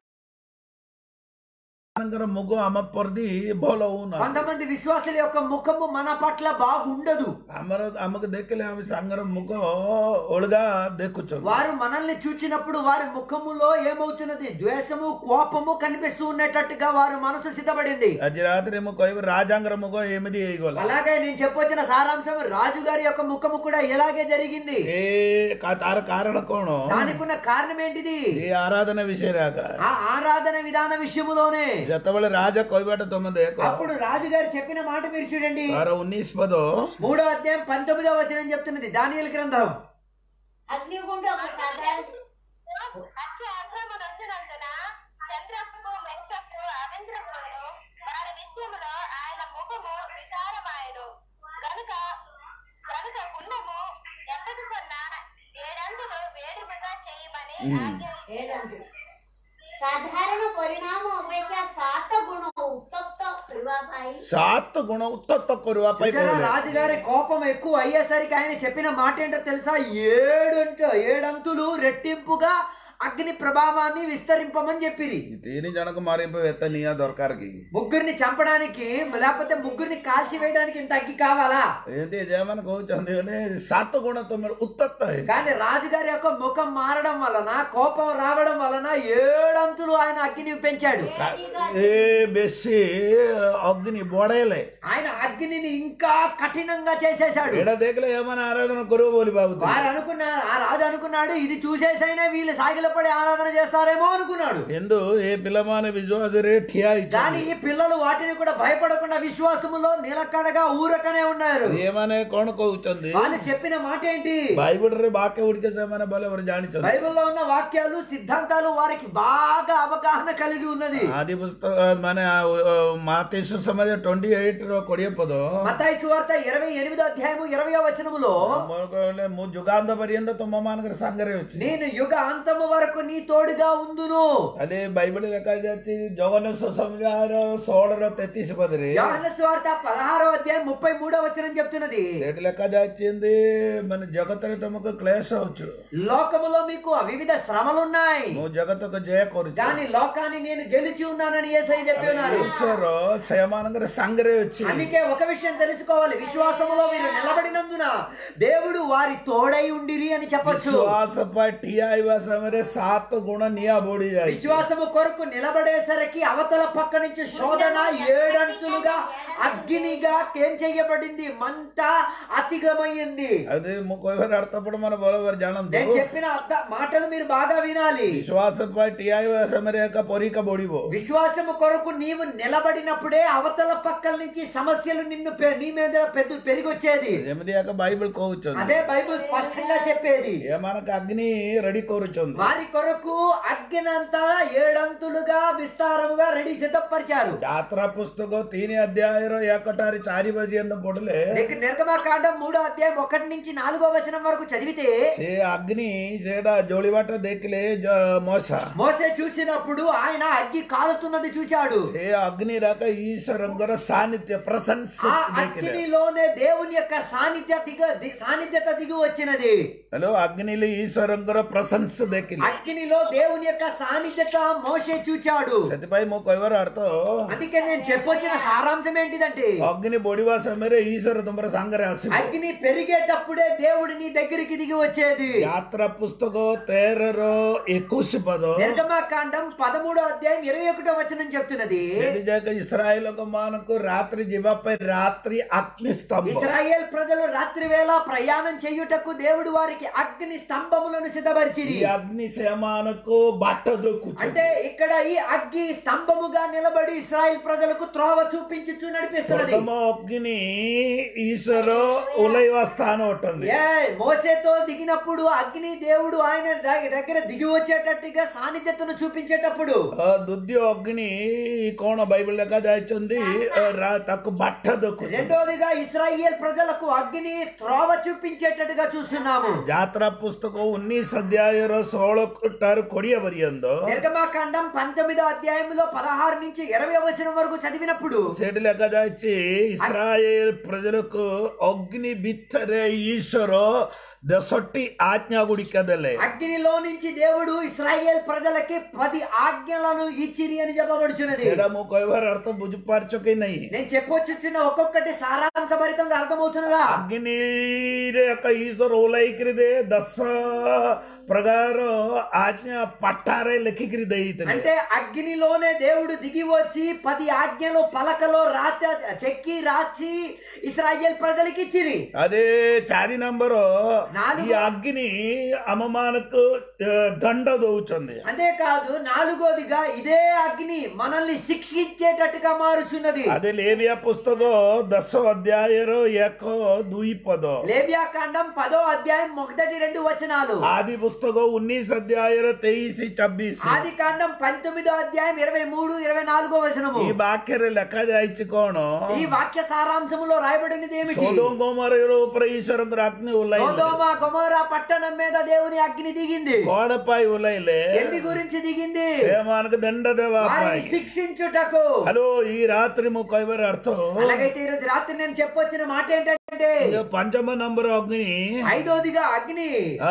ସେମାନଙ୍କର ମୁଗ ଆମ ପ୍ରତି ଭଲ ହଉନା కొంతమంది విశ్వాసుల యొక్క ముఖము మన పట్ల బాగుండదు ଆମର ଆମକୁ ଦେଖିଲେ ଆମେ ସାଙ୍ଗର ମୁଗ ଅଲଗା ଦେଖୁଛନ୍ତି వారు మనల్ని చూచినప్పుడు వారి ముఖములో ఏమవుతున్నది ద్వేషము కోపము కనిపిస్తూ ఉన్నట్టుగా వారు మనసు సిద్ధపడింది ଆଜି ରାତିରେ ମୁଁ କହିବି ରାଜାଙ୍କର ମୁଗ ଏମିତି ହେଇଗଲା అలాగే నేను చెప్పొచ్చిన సారాంశం రాజు గారి యొక్క ముఖము కూడా ఇలాగే జరిగింది ଏ କା- ତାର କାରଣ କଣ దానికి ఉన్న కారణం ఏంటిది ଏ ଆରାଧନା ବିଷୟରେ ଆକା ఆ ఆరాధన విధాన విషయములోనే ଯେତେବେଳେ ରାଜା କହିବାଟା ତମେ ଦେଖ అప్పుడు రాజు గారు చెప్పిన మాట మీరు చూడండి ତାର ଉଣେଇଶ పଦ మూడో అధ్యాయం పంతొమ్మిదో వచనం చెప్తున్నది దానియలు గ్రంథం అగ్నిగుండు ఒక సాధారణ అచ్చ అక్రమనందునందున చంద్రపు మెచ్చకు అవింద్రములను వారి విషయములో ఆయన ముఖము వికారమాయను గనుక గనుక గుండము ఎప్పటి కొన్న ఏడందులు వేరుగా చేయమని ఆజ్ఞ ఏడందు ସାଧାରଣ ପରିଣାମ ଅପେକ୍ଷା ସାତ ଗୁଣ ଉତ୍ତପ୍ତ କରିବା ପାଇଁ ସାତ ଗୁଣ ଉତ୍ତପ୍ତ କରିବା ପାଇଁ చూసారా କହିଲେ రాజుగారి కోపం ఎక్కువ అయ్యేసరికి ఆయన చెప్పిన మాట ఏంటో తెలుసా ఏడు అంటే ఏడంతులు రెట్టింపుగా అగ్ని ప్రభావాన్ని విస్తరింపమని చెప్పిరి ఈ తీని జనకు మారిపోయి ఎత్తనీయ దొరకారికి ముగ్గురిని చంపడానికి లేకపోతే ముగ్గురిని కాల్చి వేయడానికి ఇంత అగ్గి కావాలా ఏంటి జయమని కూర్చొంది అంటే సాత్వ గుణతో మీరు ఉత్తత్త కానీ రాజుగారి యొక్క ముఖం మారడం వలన కోపం రావడం వలన ఏడంతులు ఆయన అగ్ని పెంచాడు ఏ బెస్సి అగ్ని బోడేలే ఆయన అగ్నిని ఇంకా కఠినంగా చేసేశాడు ఎడ దేకలే ఏమైనా ఆరాధన కొరువు బోలి బాగుతుంది వారు అనుకున్నారు ఆ రాజు అనుకున్నాడు ఇది చూసేసైనా వీళ్ళు సాగిలపడి ఆరాధన చేస్తారేమో అనుకున్నాడు ఎందు ఏ పిల్లమాన విశ్వాసరే ఠియా కానీ ఇచ్చింది ఈ పిల్లలు వాటిని కూడా భయపడకుండా విశ్వాసములో నిలకడగా ఊరకనే ఉన్నారు ఏమనే కోణ కూర్చుంది వాళ్ళు చెప్పిన మాట ఏంటి బైబిల్ రే బాకే ఉడికేసేమని బల ఎవరు జానిచంది బైబిల్లో ఉన్న వాక్యాలు సిద్ధాంతాలు వారికి బాగా అవగాహన కలిగి ఉన్నది ఆది పుస్తక మన మాతేశ్వర సమాజ ట్వంటీ ఎయిట్ కొడియ పదో మతాయి సువార్త ఇరవై ఎనిమిదో అధ్యాయము ఇరవయో వచనములో జుగాంధ పర్యంత తుమ్మ మానగర సంగరే వచ్చింది నేను యుగ అంతము వరకు నీ తోడుగా ఉందును అదే బైబిల్ లెక్క చేసి జగన్న సంజార సోడర తెత్తిసి పదిరి యోహన్న సువార్త పదహారో అధ్యాయం ముప్పై మూడో వచనం చెప్తున్నది సేటి లెక్క చేసింది మన జగత్తు తమకు క్లేశ అవచ్చు లోకములో మీకు వివిధ శ్రమలున్నాయి నువ్వు జగత్తుకు జయ కోరు కానీ లోకాన్ని నేను గెలిచి ఉన్నానని ఏసై చెప్పి ఉన్నారు ఈశ్వరు సయమానంగా సంగరే వచ్చి అందుకే ఒక విషయం తెలుసుకోవాలి విశ్వాసములో వీరు నిలబడినందున దేవుడు వారి తోడై ఉండిరి అని చెప్పొచ్చు విశ్వాస టియా సమరే సాత్ గుణ నియా బోడి జాయి విశ్వాసము కొరకు నిలబడేసరికి అవతల పక్క నుంచి శోధన ఏడంతులుగా అగ్నిగా ఏం చెయ్యబడింది మంట అతిగమయ్యింది అది కొయ్యవారు అర్థపడు మన బోలవారు జానందు నేను చెప్పిన అర్థ మాటలు మీరు బాగా వినాలి విశ్వాస టియా సమరే యొక్క పొరిక బోడివో విశ్వాసము కొరకు నీవు నిలబడినప్పుడే అవతల పక్కల నుంచి సమస్యలు నిన్ను పె- నీ మీద పెద్ద పెరిగొచ్చేది ఎనిమిది యొక్క బైబిల్ కోవచ్చుంది అదే బైబిల్ స్పష్టంగా చెప్పేది ఏమనకు అగ్ని రెడీ కోరుచుంది వారి కొరకు అగ్గినంతా ఏడంతులుగా విస్తారముగా రెడీ సిద్ధపరిచారు యాత్రా పుస్తకం తీని అధ్యాయం ఏకటారి చారి పర్యంత పొడలే నీకు నిర్గమాకాండం మూడో అధ్యాయం ఒకటి నుంచి నాలుగో వచనం వరకు చదివితే సే అగ్ని సేడ జోళివాట దేకిలే జ- మోస మోసే చూసినప్పుడు ఆయన అగ్గి కాలుతున్నది చూచాడు ఏ అగ్ని రాక ఈశ్వరంగర సాన్నిధ్య ప్రశంస ఆ దేకిలే అగ్నిలోనే దేవుని యొక్క సాన్నిధ్య దిగ ది- సాన్నిధ్యత దిగి వచ్చినది హలో అగ్నిలో ఈశ్వరంగర ప్రశంస దేకిలే అగ్నిలో దేవుని యొక్క సాన్నిధ్యత మోసే చూచాడు సతిపై మోకు ఎవరు అర్థం అందుకే నేను చెప్పొచ్చిన సారాంశం ఏంటిదంటే అగ్ని బొడివాస మేరే ఈశ్వర తుంబర సంగరే హసి అగ్ని పెరిగేటప్పుడే దేవుడు నీ దగ్గరికి దిగి వచ్చేది యాత్ర పుస్తకం తేరరో ఎక్కువ పదో నిర్గమాకాండం పదమూడో అధ్యాయం ఇరవై ఒకటో వచనం చెప్తున్నది సెడి జాక ఇస్రాయేల్ ఒక మానకు రాత్రి జివపై రాత్రి అగ్ని స్తంభం ఇస్రాయేల్ ప్రజలు రాత్రి వేళ ప్రయాణం చేయుటకు దేవుడు వారికి అగ్ని స్తంభములను సిద్ధపరిచిరి ఈ అగ్ని సేమానకు బట్ట దొక్కుచు అంటే ఇక్కడ ఈ అగ్ని స్తంభముగా నిలబడి ఇస్రాయేల్ ప్రజలకు త్రోవ చూపించుచు నడిపిస్తున్నది ప్రథమ అగ్ని ఈశ్వర ఉలైవ స్థానం ఉంటుంది ఏ మోసేతో దిగినప్పుడు అగ్ని దేవుడు ఆయన ద- దగ్గర దిగి వచ్చేటట్టుగా సాన్నిధ్యతను చూపించేటప్పుడు ఆ దుద్ది అగ్ని ఈ కోణ బైబిల్ లెక్క దాచింది తక్కు బట్ట దొక్కు రెండోదిగా ఇస్రాయేల్ ప్రజలకు అగ్ని త్రోవ చూపించేటట్టుగా చూస్తున్నాము ಜಾತ್ರಾ ಪುಸ್ತಕ ಉನ್ನೀಸ್ ಅಧ್ಯಾಯರ ಸೋಳಟಾರು ಕೊಡಿಯ ಬರಿಯಂದು నిర్గమాకాండం పంతొమ్మిదో అధ్యాయంలో పదహారు నుంచి ఇరవై వచనం వరకు చదివినప్పుడు సేటి లెక్క దాచి ఇస్రాయేల్ ప్రజలకు అగ్ని బిత్తరే ఈశ్వరు దసొట్టి ఆజ్ఞా గుడికదలే అగ్నిలో నుంచి దేవుడు ఇస్రాయేల్ ప్రజలకి పది ఆజ్ఞలను ఇచ్చిరి అని చెప్పబడుచున్నది సేడము కొయ్యవారు అర్థం బుజుపార్చొకే నై నేను చెప్పొచ్చున్న ఒక్కొక్కటి సారాంశభరితంగా అర్థమవుతున్నదా అగ్ని యొక్క ఈశ్వర ఓలైకిరిదే దస ప్రకారం ఆజ్ఞ పట్టారే లెక్కికిరిదే ఇతని అంటే అగ్నిలోనే దేవుడు దిగి వచ్చి పది ఆజ్ఞలు పలకలో రాత చెక్కి రాచి ఇస్రాయేల్ ప్రజలకి ఇచ్చిరి అదే చారి నంబరు నాలుగు- ఈ అగ్ని అమ్మమానకు ఆ, దండ దోచుంది అంతేకాదు నాలుగోదిగా ఇదే అగ్ని మనల్ని శిక్షించేటట్టుగా మారుచున్నది అదే లేవియా పుస్తకం దశ అధ్యాయరు ఎకో దుయి పదో లేవ్యాకాండం పదో అధ్యాయం మొదటి రెండు వచనాలు ఆది పుస్తకం ఉన్నీస్ అధ్యాయరు తెయిసి చబ్బీస్ ఆది కాండం పంతొమ్మిదో అధ్యాయం ఇరవై మూడు ఇరవై నాలుగో వచనము ఈ వాక్యరు లెక్క దాయిచుకోను ఈ వాక్య సారాంశములో రాయబడినది ఏమిటి సోదం గోమరయుడు ఉపరీశ్వరం అగ్ని ఉలై సోదోమ గొమోరా పట్టణం మీద దేవుని అగ్ని దిగింది కోడపై ఉలైలే ఎందు గురించి దిగింది సేమానకు దండ దేవాపై వారిని శిక్షించుటకు హలో ఈ రాత్రి ముఖైవరి అర్థం అలాగైతే ఈ రోజు రాత్రి నేను చెప్పొచ్చిన మాట ఏంటంటే అంటే ఇక పంచమ నంబర్ అగ్ని ఐదోదిగా అగ్ని ఆ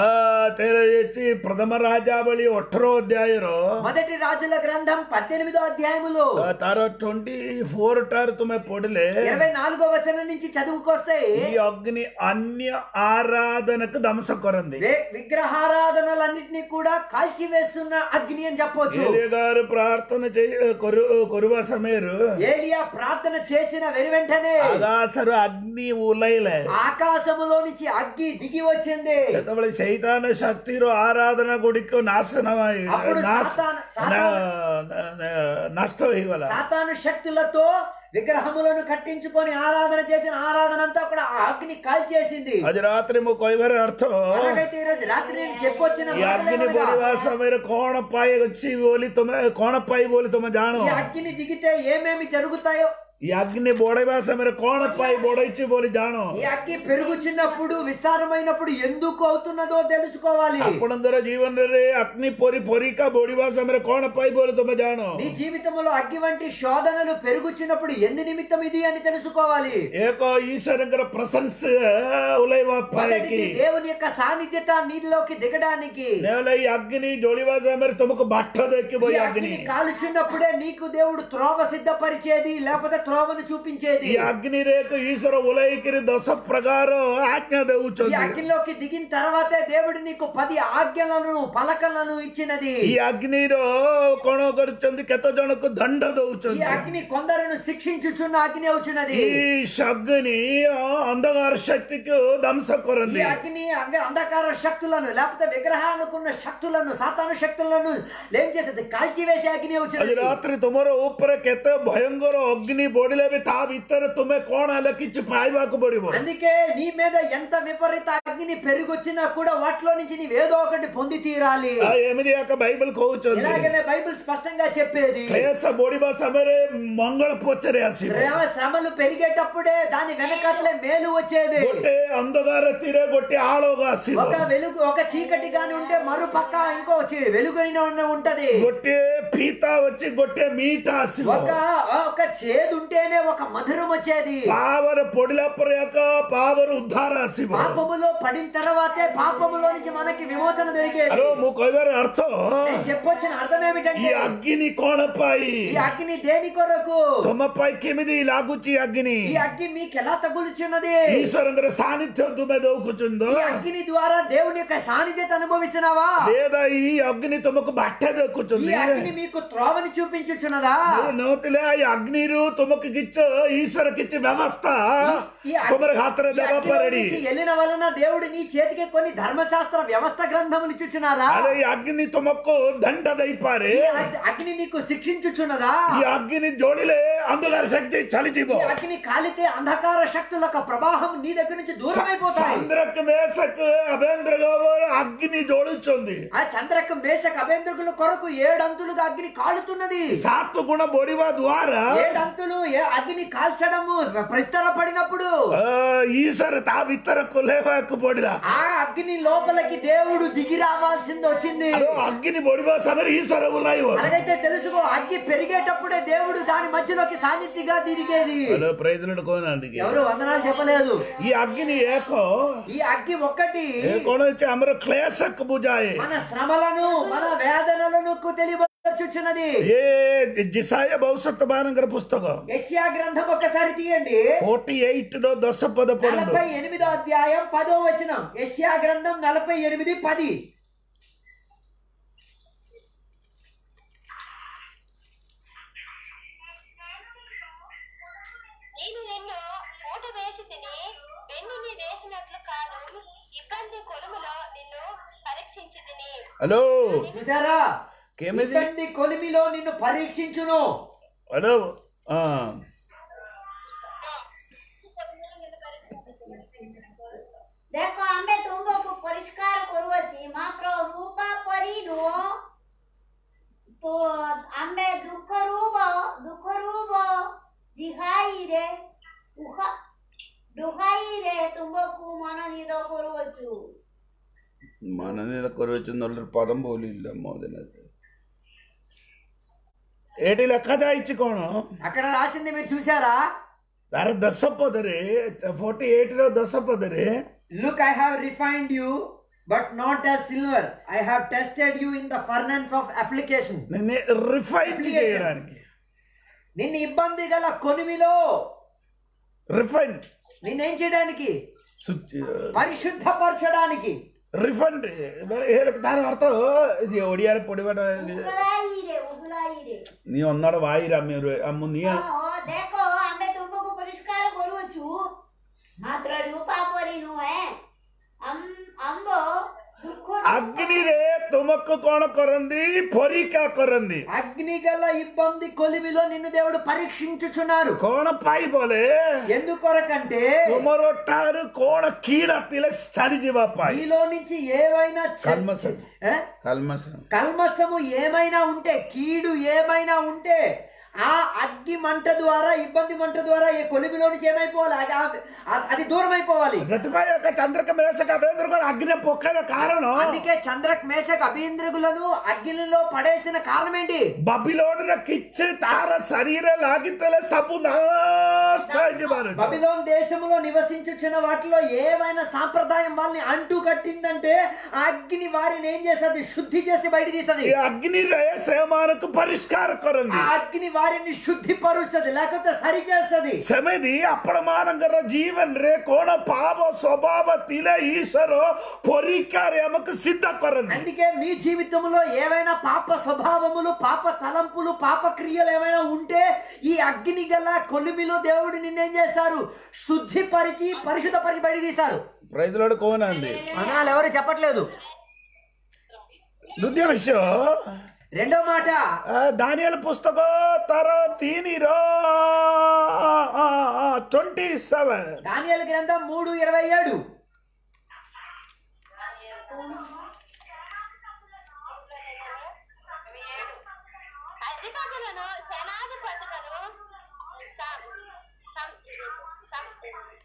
తెచ్చి ప్రథమ రాజావళి ఒట్టరో అధ్యాయరు మొదటి రాజుల గ్రంథం పద్దెనిమిదో అధ్యాయములో ತಾರ ಟ್ವೆಂಟಿ ಫೋರ್ ಟಾರ್ ತುಮೆ ಪೊಡಲೆ ఇరవై నాలుగో వచనం నుంచి చదువుకొస్తే ఈ అగ్ని అన్య ఆరాధనకు దంస కొరంది వే- విగ్రహారాధనలన్నింటినీ కూడా కాల్చివేస్తున్న అగ్ని అని చెప్పొచ్చు ఏలియా గారు ప్రార్థన చేయ కొరు కొరువ సమయరు ఏలియా ప్రార్థన చేసిన వెను వెంటనే ఆకాశరు అగ్ని ఉలైలే ఆకాశములో నుంచి అగ్గి దిగి వచ్చింది ସେତେବେଳେ ସୈତାନ ଶକ୍ତିର ଆରାଧନା ଗୁଡ଼ିକ ନାଶନ అప్పుడు ନାଶ- సాతాన- సాతాన- ନା- ନା- నଷ୍ଟ ହେଇଗଲା సాతాను శక్తులతో విగ్రహములను కట్టించుకొని ఆరాధన చేసిన ఆరాధన అంతా కూడా ఆ అగ్ని కాల్చేసింది ଆଜି ରାତିରେ ମୁଁ କହିବାର ଅର୍ଥ అలాగైతే ఈ రోజు రాత్రి నేను చెప్పొచ్చిన ఈ అగ్ని మాటలేమనగా, ବଢିବା ସମୟରେ କଣ ପାଇଁ ଅଛି ବୋଲି ତମେ କଣ ପାଇଁ ବୋଲି ତମେ ଜାଣ ఈ అగ్ని దిగితే ఏమేమి జరుగుతాయో ఈ అగ్ని బోడైବା సమୟରେ କଣ ପାଇଁ బోడైଛି ବୋଲି ଜାଣ ఈ అగ్గి పెరుగుచున్నప్పుడు విస్తారమైనప్పుడు ఎందుకు అవుతున్నదో తెలుసుకోవాలి ଆପଣଙ୍କର ଜୀବନରେ ଅଗ୍ନି ପରି ପରୀକ୍ଷା ବଢିବା ସମୟରେ କଣ ପାଇଁ ବୋଲି ତମେ ଜାଣ నీ జీవితంలో అగ్గి వంటి శోధనలు పెరుగుచున్నప్పుడు ఎందు నిమిత్తం ఇది అని తెలుసుకోవాలి ଏକ ଈଶ୍ୱରଙ୍କର ପ୍ରଶଂସ ଓହ୍ଲାଇବା ପାଇଁ మొదటిది କି దేవుని యొక్క సాన్నిధ్యత నీలోకి దిగడానికి ନେହେଲେ ଏଇ ଅଗ୍ନି ଜଳିବା ସମୟରେ ତମକୁ ବାଟ ଦେଖିବ ఈ ఈ అగ్ని అగ్ని కాలుచున్నప్పుడే నీకు దేవుడు త్రోవ సిద్ధపరిచేది లేకపోతే త్రోవను చూపించేది ఈ అగ్నిରେ ଏକ ଈଶ୍ୱର ଓହ୍ଲାଇକିରି ଦଶ ପ୍ରକାର ଆଜ୍ଞା ఈ ଦେଉଛନ୍ତି అగ్నిలోకి దిగిన తర్వాతే దేవుడు నీకు పది ఆజ్ఞలను పలకలను ఇచ్చినది ఈ అగ్నిର କଣ କରୁଛନ୍ତି କେତେ ଜଣକୁ ଦଣ୍ଡ ఈ ଦଉଛନ୍ତି అగ్ని కొందరును శిక్షించుచున్న అగ్ని అవుచున్నది ఈ అగ్ని అంధకార శక్తికి ధ్వంస ఈ కొరంది అగ్ని అంగ- అంధకార శక్తులను లేకపోతే విగ్రహాలకున్న శక్తులను సాతాను శక్తులను ఏం చేసేది కాల్చివేసే అగ్ని ଆଜି అవుచున్నది ରାତ୍ରି ତୁମର ଉପରେ କେତେ ଭୟଙ୍କର ଅଗ୍ନି ବଢିଲେ ବି ତା ଭିତରେ ତୁମେ କଣ ହେଲେ କିଛି ପାଇବାକୁ ପଡିବ అందుకే నీ మీద ఎంత విపరీత అగ్ని పెరిగొచ్చినా కూడా వాటిలో నుంచి నీవేదో ఒకటి పొంది తీరాలి ଆଉ ଏମିତି ଏକ ବାଇବଲ କହୁଛନ୍ତି ఇలాగనే బైబిల్ స్పష్టంగా చెప్పేది କ୍ଲେଶ ବଢିବା ସମୟରେ ମଙ୍ଗଳ ପଛରେ ଆସିବ శ్రమ శ్రమలు పెరిగేటప్పుడే దాని వెనకాతలే మేలు వచ్చేది ଗୋଟେ ଅନ୍ଧକାର ତୀରେ ଗୋଟେ ଆଲୋକ ଆସିବ ఒక వెలుగు ఒక చీకటి గాని ఉంటే మరో పక్క ఇంకో చి- వెలుగుని ఉన్న- ఉంటది ଗୋଟେ ପିତା ଅଛି ଗୋଟେ ମିଠା ଆସିବ ఒక ఒక చేదు ఉంటేనే ఒక మధురం వచ్చేది ପାବରେ ପଡିଲା ପରେ ଏକ ପାବର ଉଦ୍ଧାର ଆସିବ పాపములో పడిన తర్వాతే పాపములో నుంచి మనకి విమోచన దొరికేది ଆରେ ମୁଁ କହିବାର ଅର୍ଥ నేను చెప్పొచ్చిన అర్థం ఈ ఏమిటంటే అగ్ని କଣ ପାଇଁ ఈ అగ్ని దేని కొరకు ତମ ପାଇଁ କେମିତି ଲାଗୁଛି అగ్ని ఈ అగ్ని మీకు ఎలా తగులుచున్నది ଈଶ୍ୱରଙ୍କର ସାନ୍ନିଧ୍ୟ ତୁମେ ଦଉଛୁଛ ఈ అగ్ని ద్వారా దేవుని యొక్క సాన్నిధ్యత అనుభవిస్తున్నావా లేదా ఈ అగ్ని ତୁମକୁ ବାଟ ఈ ଦେଖୁଛନ୍ତି అగ్ని మీకు త్రోవని చూపించుచున్నదా ନଥିଲେ ଏଇ ଅଗ୍ନିରୁ ତୁମକୁ କିଛି ଈଶ୍ୱର କିଛି ବ୍ୟବସ୍ଥା ఈ అగ్ని- ତୁମର ହାତରେ ఈ ଦେବା అగ్నిలో ପରେଡି నుంచి వెళ్ళిన వలన దేవుడు నీ చేతికి కొన్ని ధర్మశాస్త్ర వ్యవస్థ గ్రంథములు ఇచ్చుచున్నారా అరే ఈ అగ్ని ତୁମକୁ దండ ଦେଇପାରେ ఈ అగ్- అగ్ని నీకు శిక్షించుచున్నదా ఈ అగ్ని జోడిలే అంధకార శక్తి చలిଯିବ ఈ అగ్ని కాలితే అంధకార శక్తుల యొక్క ప్రవాహం నీ దగ్గర నుంచి దూరం అయిపోతాయి చంద్రక మేషక్ అభేంద్ర గారు అగ్ని జోడించుంది ఆ చంద్రక మేషక అభేంద్రకుల కొరకు ఏడంతులుగా అగ్ని కాలుతున్నది సాత్తు గుణ బొడివా ద్వారా ఏడంతులు ఏ అగ్ని కాల్చడము ప్రస్తర పడినప్పుడు ಆ, ಈಶ್ವರ ತಾ ಬಿತ್ತರ ಕೊಲ್ಲೇಬೇಕು ಬೋಡಿದ ఆ అగ్ని లోపలికి దేవుడు దిగి రావాల్సింది వచ్చింది ಅದು ಅಗ್ನಿ ಬೊಡಿವ ಸಮಯ ಈಶ್ವರ ಉಲಾಯಿವ అలాగైతే తెలుసుకో అగ్గి పెరిగేటప్పుడే దేవుడు దాని మధ్యలోకి సాన్నిధ్యంగా తిరిగేది ಹಲೋ ಪ್ರೈಜ್ಲಡ್ ಕೋನ ಅಂದಿಗೆ ఎవరు వందనాలు చెప్పలేదు ಈ ಅಗ್ನಿ ಏಕೋ ఈ అగ్గి ఒక్కటి ಏಕೋಣ వచ్చి ಅಮರ ಕ್ಲೇಶಕ್ ಬುಜಾಯೆ మన శ్రమలను మన వేదనలను తెలియచుచున్నది ఏ జిసాయ భవిష్యత్ బానంగర పుస్తకం యెషయా గ్రంథం ఒక్కసారి తీయండి ఫోర్టీ ఎయిట్ లో దశ పద పడుదు నలభై ఎనిమిదో అధ్యాయం పదో వచనం యెషయా గ్రంథం నలభై ఎనిమిది పది నేను నిన్ను మూట వేసి తిని వెన్నుని వేసినట్లు కాదు ఇబ్బంది కొలుములో నిన్ను పరీక్షించి తిని హలో చూసారా కేమిది ఇబ్బంది కొలిమిలో నిన్ను పరీక్షించును హలో ఆ, ଦେଖ ଆମେ ତୁମକୁ ପରିଷ୍କାର କରୁଅଛି ମାତ୍ର ରୂପା ପରି ନୁହଁ ତ ଆମେ ଦୁଃଖ ରୂପ ଦୁଃଖ ରୂପ ଜିହାଇରେ ଉହା ଡୁହାଇରେ ତୁମକୁ ମନୋନୀତ କରୁଅଛୁ మననేల కొరవచ్చు నల్లరు పదం పోలి ఇల్ల మోదనది ఏటి లెక్క దాయిచ్చి కోణ అక్కడ రాసింది మీరు చూసారా ତାର ଦଶ ପଦରେ ଫୋର୍ଟି ଏଇଟର ଦଶ ପଦରେ Look, I have refined you, but not as silver. I have tested you in the furnace of application. నిన్ను రిఫైన్ చేయడానికి నిన్ను ఇబ్బంది గల కొనిమిలో రిఫైన్ నిన్నేం చేయడానికి శుద్ధి పరిశుద్ధపరచడానికి ରିଫଣ୍ଡ ତାର ଅର୍ଥ ఇది ଓଡ଼ିଆରେ ପଢିବାଟା ఉగులాయిరే ఉగులాయిరే నీ ఒన్నాడు వాయిరా మీరు అమ్ము నీ ఓ ଦେଖ ଆମେ ତୁମକୁ ପରିଷ୍କାର କରୁଅଛୁ ମାତ୍ର ରୂପା ପରି ନୁହେଁ ଆମ୍- ଆମ୍ବ ଦୁଃଖ అగ్నిరే తుమకు కోణ కొరంది పొరికా కొరంది అగ్ని గల ఇబ్బంది కొలిమిలో నిన్ను దేవుడు పరీక్షించుచున్నారు కోణ పాయి బోలే ఎందుకొరకంటే ତୁମର ଠାରୁ କଣ କିଡ଼ା ଥିଲେ ଛାଡ଼ିଯିବା ପାଇଁ నీలో నుంచి ఏవైనా చె- కల్మసం ఏ? కల్మసం కల్మసము ఏమైనా ఉంటే కీడు ఏమైనా ఉంటే ఆ అగ్గి మంట ద్వారా ఇబ్బంది మంట ద్వారా ఈ కొలిమిలో నుంచి ఏమైపోవాలి అది ఆ- అది దూరం అయిపోవాలి ସେଥିପାଇଁ ଏକ ଚନ୍ଦ୍ରକ ମେଷକ అభేంద్రకు అగ్ని పొక్కైన కారణం అందుకే చంద్రక్ మేషక్ అభీంద్రగులను అగ్నిలో పడేసిన కారణం ఏంటి బబిలోనుల కిచ్చి తార శరీర లాగితలే సబు నాశ అయిపోయారు బబిలోన్ దేశములో నివసించుచున్న వాటిలో ఏమైనా సాంప్రదాయం వాళ్ళని అంటూ కట్టిందంటే ఆ అగ్ని వారిని ఏం చేస్తుంది శుద్ధి చేసి బయట తీస్తుంది ఈ అగ్ని సేమానకు పరిష్కార కొరంది ఆ అగ్ని వారిని శుద్ధిపరుస్తుంది లేకపోతే సరి చేస్తుంది సెమెది అప్పడమానంగర జీవన్ రే కోణ పాప స్వభావ తిల ఈశ్వరు పొరికారు ఎమకు సిద్ధ కొరంది అందుకే మీ జీవితంలో ఏవైనా పాప స్వభావములు పాప తలంపులు పాప క్రియలు ఏమైనా ఉంటే ఈ అగ్ని గల కొలిమిలో దేవుడు నిన్నేం చేశారు శుద్ధిపరిచి పరిశుద్ధపరిచి బయట తీశారు ప్రైజ్లోడు కోనంది వందనాలు ఎవరు చెప్పట్లేదు ద్వితీయ విషయం రెండో మాట దానియల పుస్తక తర తీనిరో ట్వంటీ సెవెన్ దానియల గ్రంథం మూడు ఇరవై ఏడు అధిపతులను సేనాధిపతులను సం- సం- సం-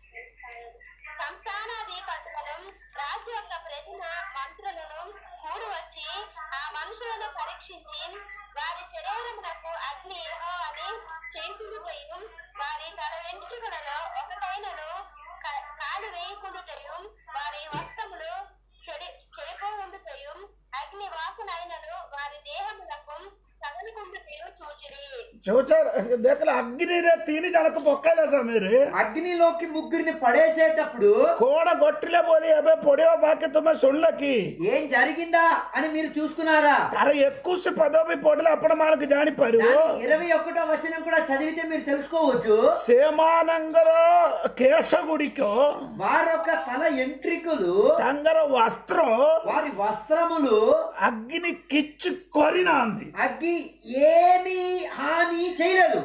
సంస్థానాధిపతులను రాజు యొక్క ప్రతిమ మంత్రులను కూడి వచ్చి ఆ మనుషులను పరీక్షించి వారి శరీరమునకు అగ్ని అని చేతులుటయు వారి తల వెంట్రుకలలో ఒకటైనను క- కాలు వేయకుండుటయు వారి వస్త్రములు చెడి చెడిపోవుండుటయు అగ్ని వాసనైనను వారి దేహములకు తగలుకుండుటయు చూచిరి చూచారు దేకల అగ్ని రే తీని జనకు పొక్కలే సమీరు అగ్నిలోకి ముగ్గురిని పడేసేటప్పుడు కోణ గొట్టిలే పోలి అబే పొడివ బాకి తుమ్మ సుళ్ళకి ఏం జరిగిందా అని మీరు చూసుకున్నారా తర ఎక్కువ పదవి పొడిలు అప్పుడు మనకు జానిపారు దాని ఇరవై ఒకటో వచనం కూడా చదివితే మీరు తెలుసుకోవచ్చు సేమానంగర కేశగుడికో వారొక తల ఎంట్రికలు తంగర వస్త్రం వారి వస్త్రములు అగ్ని కిచ్చు కొరినా అంది అగ్గి ఏమీ హాని చేయలేదు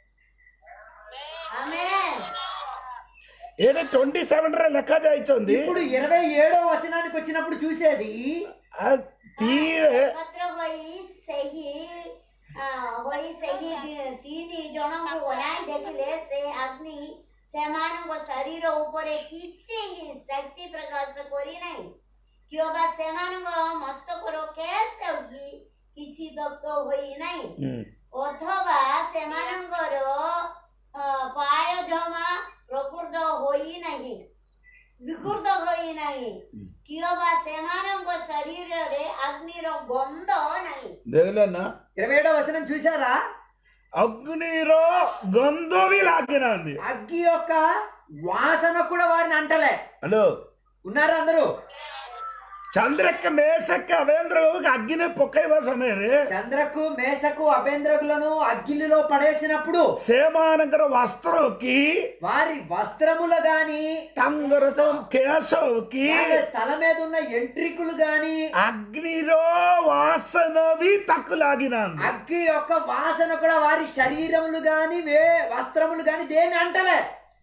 ఆమేన్ ఏది ట్వంటీ సెవెన్ రే లెక్క జాయిచుంది ఇప్పుడు ఇరవై ఏడో వచనానికి వచ్చినప్పుడు చూసేది తీరే ଏକତ୍ର ହୋଇ ସେହି ଆ, ହୋଇ ସେହି ଦି- ତିନି ଜଣଙ୍କୁ ଅନାଇ ଦେଖିଲେ ସେ ଅଗ୍ନି ସେମାନଙ୍କ ଶରୀର ଉପରେ କିଛି ହିଁ ଶକ୍ତି ପ୍ରକାଶ କରିନାହିଁ କିମ୍ବା ସେମାନଙ୍କ ମସ୍ତକର କେଶ କି କିଛି ଦଗ୍ଧ ହୋଇନାହିଁ ଅଥବା ସେମାନଙ୍କର ଅ, ପାୟଜମା ପ୍ରକୃତ ହୋଇନାହିଁ ବିକୃତ ହୋଇନାହିଁ କିମ୍ବା ସେମାନଙ୍କ ଶରୀରରେ ଅଗ୍ନିର ଗନ୍ଧ ନାହିଁ దేగలేనా ఇరవై ఏడో వచనం చూసారా అగ్నిరో గంధోవి లాగినంది అగ్గి యొక్క వాసన కూడా వారిని అంటలే హలో ఉన్నారా అందరూ చంద్రక్క మేసక్క అవేంద్ర అగ్గిని పొక్కైవ సమయరే చంద్రకు మేసకు అభేంద్రకులను అగ్గిలిలో పడేసినప్పుడు సేమానంకర వస్త్రోకి వారి వస్త్రములు గాని తంగరతో కేశవుకి వారి తల మీద ఉన్న ఎంట్రికులు గాని అగ్నిరో వాసనవి తక్కులాగినంది అగ్గి యొక్క వాసన కూడా వారి శరీరములు గాని వే వస్త్రములు గాని దేని అంటలే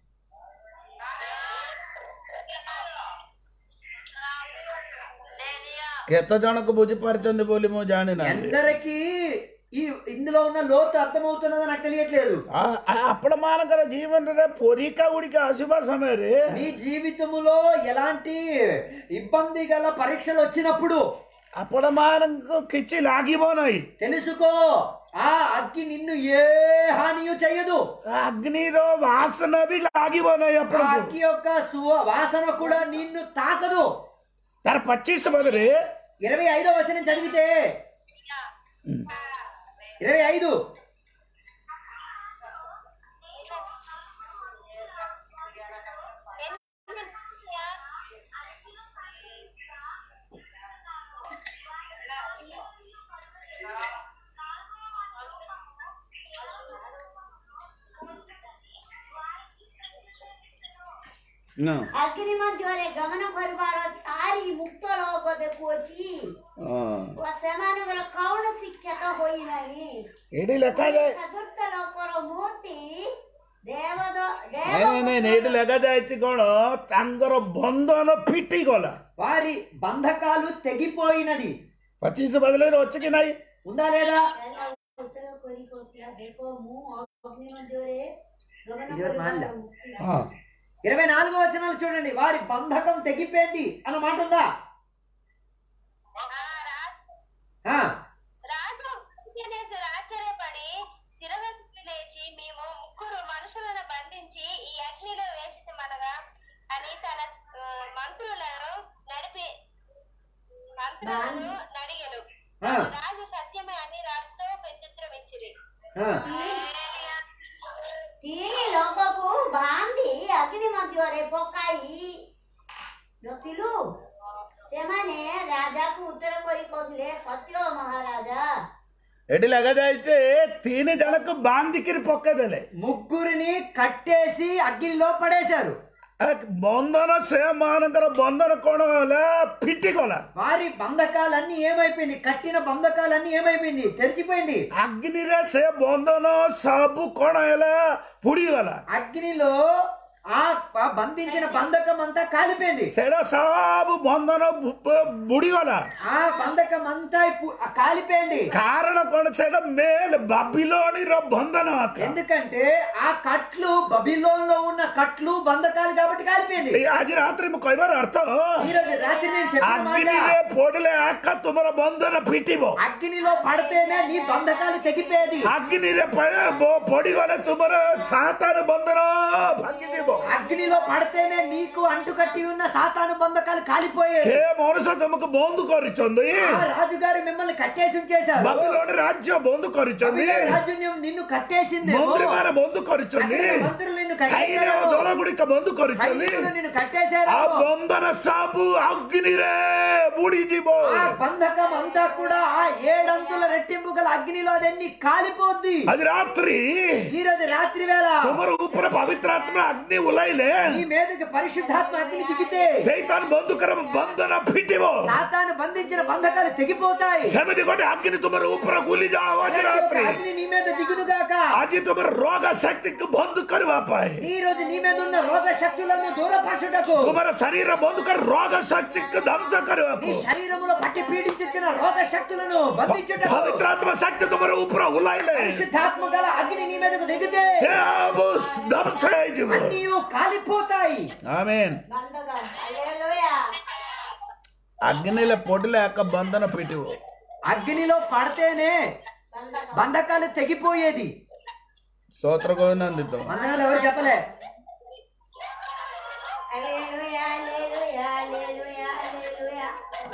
କେତେ ଜଣକୁ ବୁଝିପାରୁଛନ୍ତି ବୋଲି ମୁଁ ଜାଣିନାହାନ୍ତି ఎందరికి ఈ ఇందులో ఉన్న లోతు అర్థమవుతున్నదో నాకు తెలియట్లేదు ఆ- ఆ- ଆପଣ ମାନଙ୍କର ଜୀବନରେ ପରୀକ୍ଷା ଗୁଡ଼ିକ ଆସିବା ସମୟରେ నీ జీవితములో ఎలాంటి ఇబ్బంది గల పరీక్షలు వచ్చినప్పుడు ଆପଣ ମାନଙ୍କୁ କିଛି ଲାଗିବ ନାହିଁ తెలుసుకో ఆ అగ్గి నిన్ను ఏ హానియు చెయ్యదు అగ్నిలో వాసన బి లాగిపోయినాయి ఆ అప్పుడు అగ్గి యొక్క సువ వాసన కూడా నిన్ను తాకదు తన పచ్చీస్ బదులు ఇరవై ఐదో వచనం చదివితే ఇరవై ఐదు ଅଗ୍ନି ମଧ୍ୟରେ ଗମନ କରିବାର ଚାରି ମୁକ୍ତ ଲୋକ ଦେଖୁଅଛି ଓ ସେମାନଙ୍କର କୌଣସି କ୍ଷତ ହୋଇନାହିଁ ଏଇଠି ଲେଖାଯାଏ ଚତୁର୍ଥ ଲୋକର ମୂର୍ତ୍ତି ଦେବଦ ନାଇଁ ନାଇଁ ନାଇଁ ଏଇଠି ଲେଖାଯାଇଛି କଣ ତାଙ୍କର ବନ୍ଧନ ଫିଟିଗଲା వారి బంధకాలు తెగిపోయినది ପଚିଶ ବଦଳରେ ଅଛି କି ନାଇଁ ఉందా లేదా ଉତ୍ତର କରି କହୁଥିଲା ଦେଖ ମୁଁ ଅଗ୍ନି ମଧ୍ୟରେ ଗମନ ഇരുപത്തിനാലില. କରିବାର ମୁକ୍ତି ହଁ ఇరవై నాలుగో వచనాలు చూడండి వారి బంధకం తెగిపోయింది అన్న మాట ఉందా ఆ, రాజు అంత్యనేశ్వరు ఆశ్చర్యపడి శిరవెత్తి లేచి మేము ముగ్గురు మనుషులను బంధించి ఈ అగ్నిలో వేసిమనగా అని తన ఆ, మంత్రులను నడిపి మంత్రులను నడిగను ఆ. రాజు సత్యమే అని రాజుతో ప్రత్యుత్తరం ఇచ్చిరి ఆ. ତିନି ଲୋକକୁ ବାନ୍ଧି ଅଗ୍ନି ମଧ୍ୟରେ ପକାଇ ନଥିଲୁ ସେମାନେ ରାଜାକୁ ଉତ୍ତର କରି କହିଲେ ସତ୍ୟ ମହାରାଜା ଏଠି ଲେଖାଯାଇଛି ତିନି ଜଣକୁ ବାନ୍ଧିକିରି ପକେଇଦେଲେ ముగ్గురిని కట్టేసి అగ్నిలో పడేశారు ଏ ବନ୍ଧନ ସେମାନଙ୍କର ବନ୍ଧନ କଣ ହେଲା ଫିଟିଗଲା వారి బంధకాలన్నీ ఏమైపోయింది కట్టిన బంధకాలన్నీ ఏమైపోయింది తెరిచిపోయింది ଅଗ୍ନିରେ ସେ ବନ୍ଧନ ସବୁ କଣ ହେଲା ପୁଡିଗଲା అగ్నిలో ఆ ఆ బంధించిన బంధకం అంతా కాలిపోయింది ସେଇଟା ସବୁ ବନ୍ଧନ ବୁ- ବୁଡିଗଲା ఆ బంధకం అంతా ఇప్పు- ఆ కాలిపోయింది କାରଣ କଣ ସେଇଟା ମେଲ ବାବିଲୋଣିର ବନ୍ଧନ ଆକା। ఎందుకంటే ఆ కట్లు బబిలోన్ లో ఉన్న కట్లు బంధకాలు కాబట్టి కాలిపోయింది ଏଇ ଆଜି ରାତିରେ ମୁଁ କହିବାର ଅର୍ଥ ఈ రోజు రాత్రి నేను చెప్పిన మాట ଅଗ୍ନିରେ ପଡିଲେ ଆକା ତୁମର ବନ୍ଧନ ଫିଟିବ అగ్నిలో పడితేనే నీ బంధకాలు తెగిపోయేది ଅଗ୍ନିରେ ପ- ବ- ପଡିଗଲେ ତୁମର ସାତାନ ବନ୍ଧନ ଭାଙ୍ଗିଯିବ అగ్నిలో పడితేనే నీకు అంటుకట్టి ఉన్న సాతాను బంధకాలు కాలిపోయాయి ହେ ମଣିଷ ତୁମକୁ ବନ୍ଦ କରିଛନ୍ତି ఆ రాజుగారు మిమ్మల్ని కట్టేసి ఉంచేశారు ବାବିଲୋଣି ରାଜ୍ୟ ବନ୍ଦ କରିଛନ୍ତି బబిలోను రాజ్యం నిన్ను కట్టేసింది ମନ୍ତ୍ରୀ ମାନେ ବନ୍ଦ କରିଛନ୍ତି మంత్రులు నిన్ను ସୈନ୍ୟ కట్టేశారు ଦଳ ଗୁଡ଼ିକ ବନ୍ଦ କରିଛନ୍ତି సైనికులు నిన్ను కట్టేశారు ଆଉ ବନ୍ଧନ ସବୁ ଅଗ୍ନିରେ ବୁଡିଯିବ ఆ బంధకం అంతా కూడా ఆ ఏడంతుల రెట్టింపు గల అగ్నిలో అదన్నీ కాలిపోద్ది ଆଜି ରାତ୍ରି ఈ రోజు రాత్రి వేళ ତୁମର ଉପରେ ପବିତ୍ର ଆତ୍ମା ଅଗ୍ନି ଓହ୍ଲାଇଲେ నీ మీదకి పరిశుద్ధాత్మ అగ్ని దిగితే ସେଇତାନ ବନ୍ଧୁକର ବନ୍ଧନ ଫିଟିବ సాతాను బంధించిన బంధకాలు తెగిపోతాయి ସେମିତି ଗୋଟେ ଅଗ୍ନି ତୁମର ଉପରେ ବୁଲି ଯାଅ ଆଜି అలాంటి ఒక ରାତ୍ରି అగ్ని నీ మీద దిగునుగాక ଆଜି ତୁମର ରୋଗ ଶକ୍ତିକୁ ବନ୍ଦ କରିବା ପାଇଁ ఈ రోజు నీ మీద ఉన్న రోగ శక్తులను దూరపరచుటకు ତୁମର ଶରୀର ବନ୍ଦ କରି ରୋଗ ଶକ୍ତିକୁ ଧ୍ୱଂସ నీ କରିବାକୁ శరీరములో పట్టి పీడించిన రోగ శక్తులను బంధించుటకు ପବିତ୍ର ଆତ୍ମା ଶକ୍ତି ତୁମର ଉପରେ ଓହ୍ଲାଇଲେ పరిశుద్ధాత్మ గల అగ్ని నీ మీదకు దిగితే ସେ ସବୁ ଧ୍ୱଂସ ହେଇଯିବ అన్నీ కాలిపోతాయి ఆమెన్ బంధకం హల్లెలూయా అగ్నిలో పొడిలో యొక్క బంధన పెట్టివు అగ్నిలో పడితేనే బంధకం బంధకాలు తెగిపోయేది స్తోత్ర గోవిందందితో వందనాలు ఎవరు చెప్పలే హల్లెలూయా హల్లెలూయా హల్లెలూయా హల్లెలూయా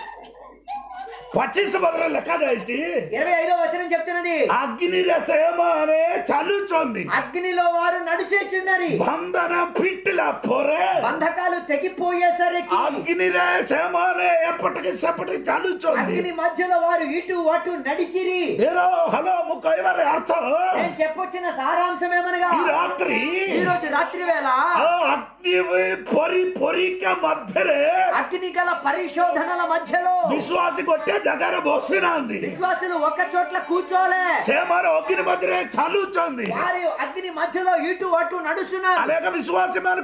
ପଚିଶ ପଦରେ ଲେଖାଯାଇଛି ఇరవై ఐదో వచనం చెప్తున్నది ଅଗ୍ନିରେ ସେମାନେ ଚାଲୁଛନ୍ତି అగ్నిలో వారు నడిచేచున్నది ବନ୍ଧନ ଫିଟିଲା ପରେ బంధకాలు తెగిపోయేసరికి ଅଗ୍ନିରେ ସେମାନେ ଏପଟକି ସେପଟକି ଚାଲୁଛନ୍ତି అగ్ని మధ్యలో వారు ఇటు అటు నడిచిరి ଏର ହଲୋ ମୁଁ କହିବାର ଅର୍ଥ నేను చెప్పొచ్చిన సారాంశం ఏమనగా ఈ రాత్రి ఈ రోజు రాత్రి వేళ ఆ అగ్ని పరి పరీକ୍ଷା ମଧ୍ୟରେ అగ్ని గల పరిశోధనల మధ్యలో ବିଶ୍ୱାସୀ ଗୋଟେ ଜାଗାରେ ବସିନାହାନ୍ତି విశ్వాసులు ఒక చోట్ల కూర్చోలే ସେମାନେ ଅଗ୍ନି ମଧ୍ୟରେ ଚାଲୁଛନ୍ତି వారి అగ్ని మధ్యలో ఇటు అటు నడుస్తున్నారు ଅନେକ ବିଶ୍ୱାସୀ ମାନଙ୍କ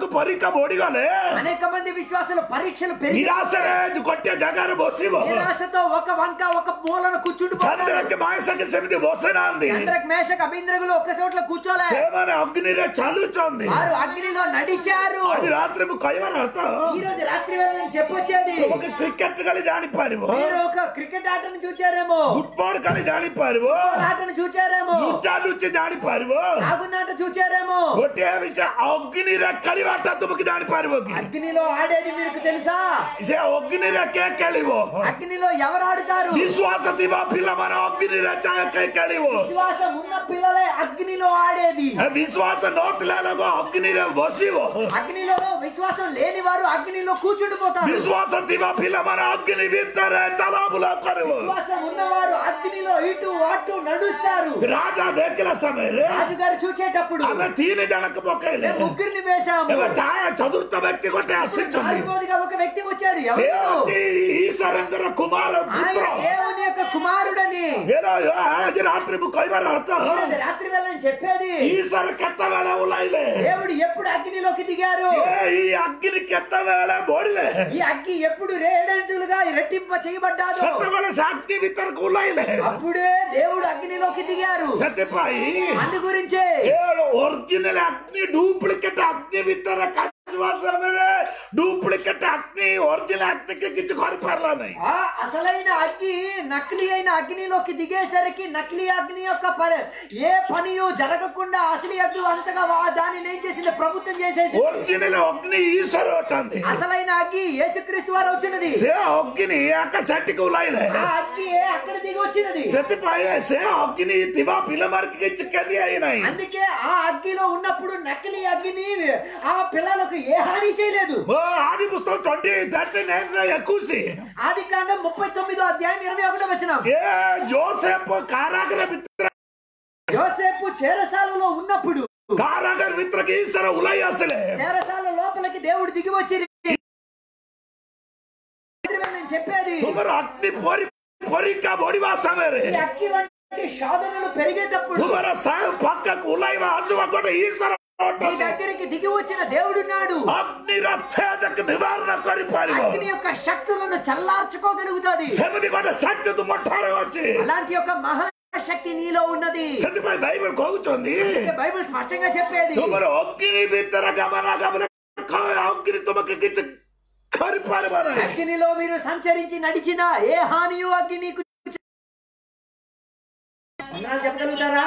ମାନଙ୍କୁ ପରୀକ୍ଷା ବଢିଗଲେ అనేక మంది విశ్వాసులు పరీక్షలు పెరిగి ନିରାଶରେ ଗୋଟିଏ ଜାଗାରେ ବସିବ నిరాశతో ఒక వంక ఒక మూలన కూర్చుండిపోతారు ଚନ୍ଦ୍ରକେ ମାସକେ ସେମିତି ବସି ନାହାନ୍ତି చంద్రక్ మేషక్ అభింద్రగులు ఒక్క చోట్ల కూర్చోలే ସେମାନେ ଅଗ୍ନିରେ ଚାଲୁଛନ୍ତି వారు అగ్నిలో నడిచారు ଆଜି ରାତିରେ ମୁଁ କହିବାର ଅର୍ଥ ఈ రోజు రాత్రి వేళ నేను చెప్పొచ్చేది ତୁମକୁ କ୍ରିକେଟ ଖେଳି ଜାଣିପାରିବ మీరు ఒక క్రికెట్ ఆటను చూచారేమో ଫୁଟବଲ ଖେଳି ଜାଣିପାରିବ ఫుట్బాల్ ఆటను చూచారేమో ଲୁଚା ଲୁଚି ଜାଣିପାରିବ నాగున్నాట చూచారేమో ଗୋଟିଏ ବିଷୟ ଅଗ୍ନିରେ ଖେଳିବାଟା ତୁମକୁ ଜାଣିପାରିବ କି అగ్నిలో ఆడేది మీకు తెలుసా ସେ ଅଗ୍ନିରେ କିଏ ଖେଳିବ అగ్నిలో ఎవరు ఆడుతారు ବିଶ୍ୱାସ ଥିବା ପିଲାମାନେ ଅଗ୍ନିରେ ଚା- କେ- ଖେଳିବ విశ్వాసం ఉన్న పిల్లలే అగ్నిలో ఆడేది ଏ ବିଶ୍ୱାସ ନଥିଲା ଲୋକ ଅଗ୍ନିରେ ବସିବ అగ్నిలో విశ్వాసం లేని వారు అగ్నిలో కూర్చుండిపోతారు ବିଶ୍ୱାସ ଥିବା ପିଲାମାନେ ଅଗ୍ନି ଭିତରେ ଚଲାବୁଲା କରିବ విశ్వాసం ఉన్నవారు అగ్నిలో ఇటు అటు నడుస్తారు ରାଜା ଦେଖିଲା ସମୟରେ రాజుగారు చూచేటప్పుడు ଆମେ ତିନି ଜଣକୁ ପକେଇଲେ మేము ముగ్గురిని వేశాము ଏବେ ଛାୟା ଚତୁର୍ଥ ବ୍ୟକ୍ତି ଗୋଟେ ଆସିଛନ୍ତି నాలుగోదిగా ఒక వ్యక్తి వచ్చాడు ସେ ఎవరు ଅଛି ଈଶ୍ୱରଙ୍କର କୁମାର ఆయన ପୁତ୍ର దేవుని యొక్క కుమారుడని ଏର ଆଜି ରାତ୍ରି ମୁଁ କହିବାର ଅର୍ଥ ఈరోజు రాత్రి వేళ నేను చెప్పేది ଈଶ୍ୱର କେତେବେଳେ ଓହ୍ଲାଇଲେ దేవుడు ఎప్పుడు అగ్నిలోకి దిగారు ଏ ఈ అగ్ని କେତେବେଳେ ବଢିଲେ ఈ అగ్గి ఎప్పుడు రేడంతులుగా రెట్టింప చేయబడ్డాదో ସେତେବେଳେ ସେ అగ్ని ଭିତରକୁ ଓହ୍ଲାଇଲେ అప్పుడే దేవుడు అగ్నిలోకి దిగారు ସେଥିପାଇଁ అందు గురించే ఒరిజినల్ అగ్ని డూప్లికేట్ అగ్ని ଭିତରେ କାଚିବା ସମୟରେ ଡୁପ୍ଲିକେଟ୍ అగ్ని ఒరిజినల్ అగ్నికి କିଛି କରିପାରିଲା ନାହିଁ ఆ అసలైన అగ్ని నకిలీ అయిన అగ్నిలోకి దిగేసరికి నకిలీ అగ్ని యొక్క పని ఏ పనియు జరగకుండా అసలు అగ్ని అంతగా వా- దానిని ఏం చేసింది ప్రభుత్వం చేసేసి ఒరిజినల్ అగ్ని ఈశ్వర ଅଟନ୍ତି అసలైన అగ్గి యేసుక్రీస్తు వారు వచ్చినది ସେ ଅଗ୍ନି ଆକାଶଟିକୁ ଓହ୍ଲାଇଲେ ఆ అగ్గి అక్కడ దిగి వచ్చినది ସେଥିପାଇଁ ସେ ଅଗ୍ନି ଥିବା ପିଲାମାନଙ୍କୁ କିଛି କ୍ଷତି ହେଇନାହିଁ అందుకే ఆ అగ్గిలో ఉన్నప్పుడు నకిలీ అగ్గిని ఆ పిల్లలకు ఏ హాని చేయలేదు ମୋ ଆଦି పుస్తకం ట్వంటీ థర్టీ నైన్ ఎక్కువ ఆది కాండం ముప్పై తొమ్మిదో అధ్యాయం ఇరవై ఒకటో వచ్చిన ఏ జోసెఫ్ కారాగర మిత్ర యోసేపు చేరసాలలో ఉన్నప్పుడు కారాగర మిత్రకి ఈశ్వర ఉలై అసలే చేరసాల లోపలికి దేవుడు దిగి వచ్చి నేను చెప్పేది ତୁମର ଅଗ୍ନି ପରି ପରୀକ୍ଷା ବଢିବା ସମୟରେ ఈ అగ్గి వంటి శోధనలు పెరిగేటప్పుడు ତୁମର ସାୟ ପାଖକୁ ଉଲାଇବା ଆସିବା ଗୋଟେ ଈଶ୍ୱର నీ ଅଟନ୍ତି। దగ్గరికి దిగి వచ్చిన దేవుడున్నాడు ଅଗ୍ନିର ତେଜକୁ ନିବାରଣ କରିପାରିବ అగ్ని యొక్క శక్తులను చల్లార్చుకోగలుగుతుంది ସେମିତି ଗୋଟେ ଶକ୍ତି ତୁମ ଠାରେ ଅଛି అలాంటి యొక్క మహాశక్తి నీలో ఉన్నది ସେଥିପାଇଁ ବାଇବଲ କହୁଛନ୍ତି అందుకే బైబిల్ స్పష్టంగా చెప్పేది ତୁମର ଅଗ୍ନି ଭିତରେ ଗମନାଗମନ କ- ଅଗ୍ନି ତୁମକୁ କିଛି କରିପାରିବ ନାହିଁ అగ్నిలో మీరు సంచరించి నడిచిన ఏ హానియు అగ్ని నీకు వందనాలు చెప్పగలుగుతారా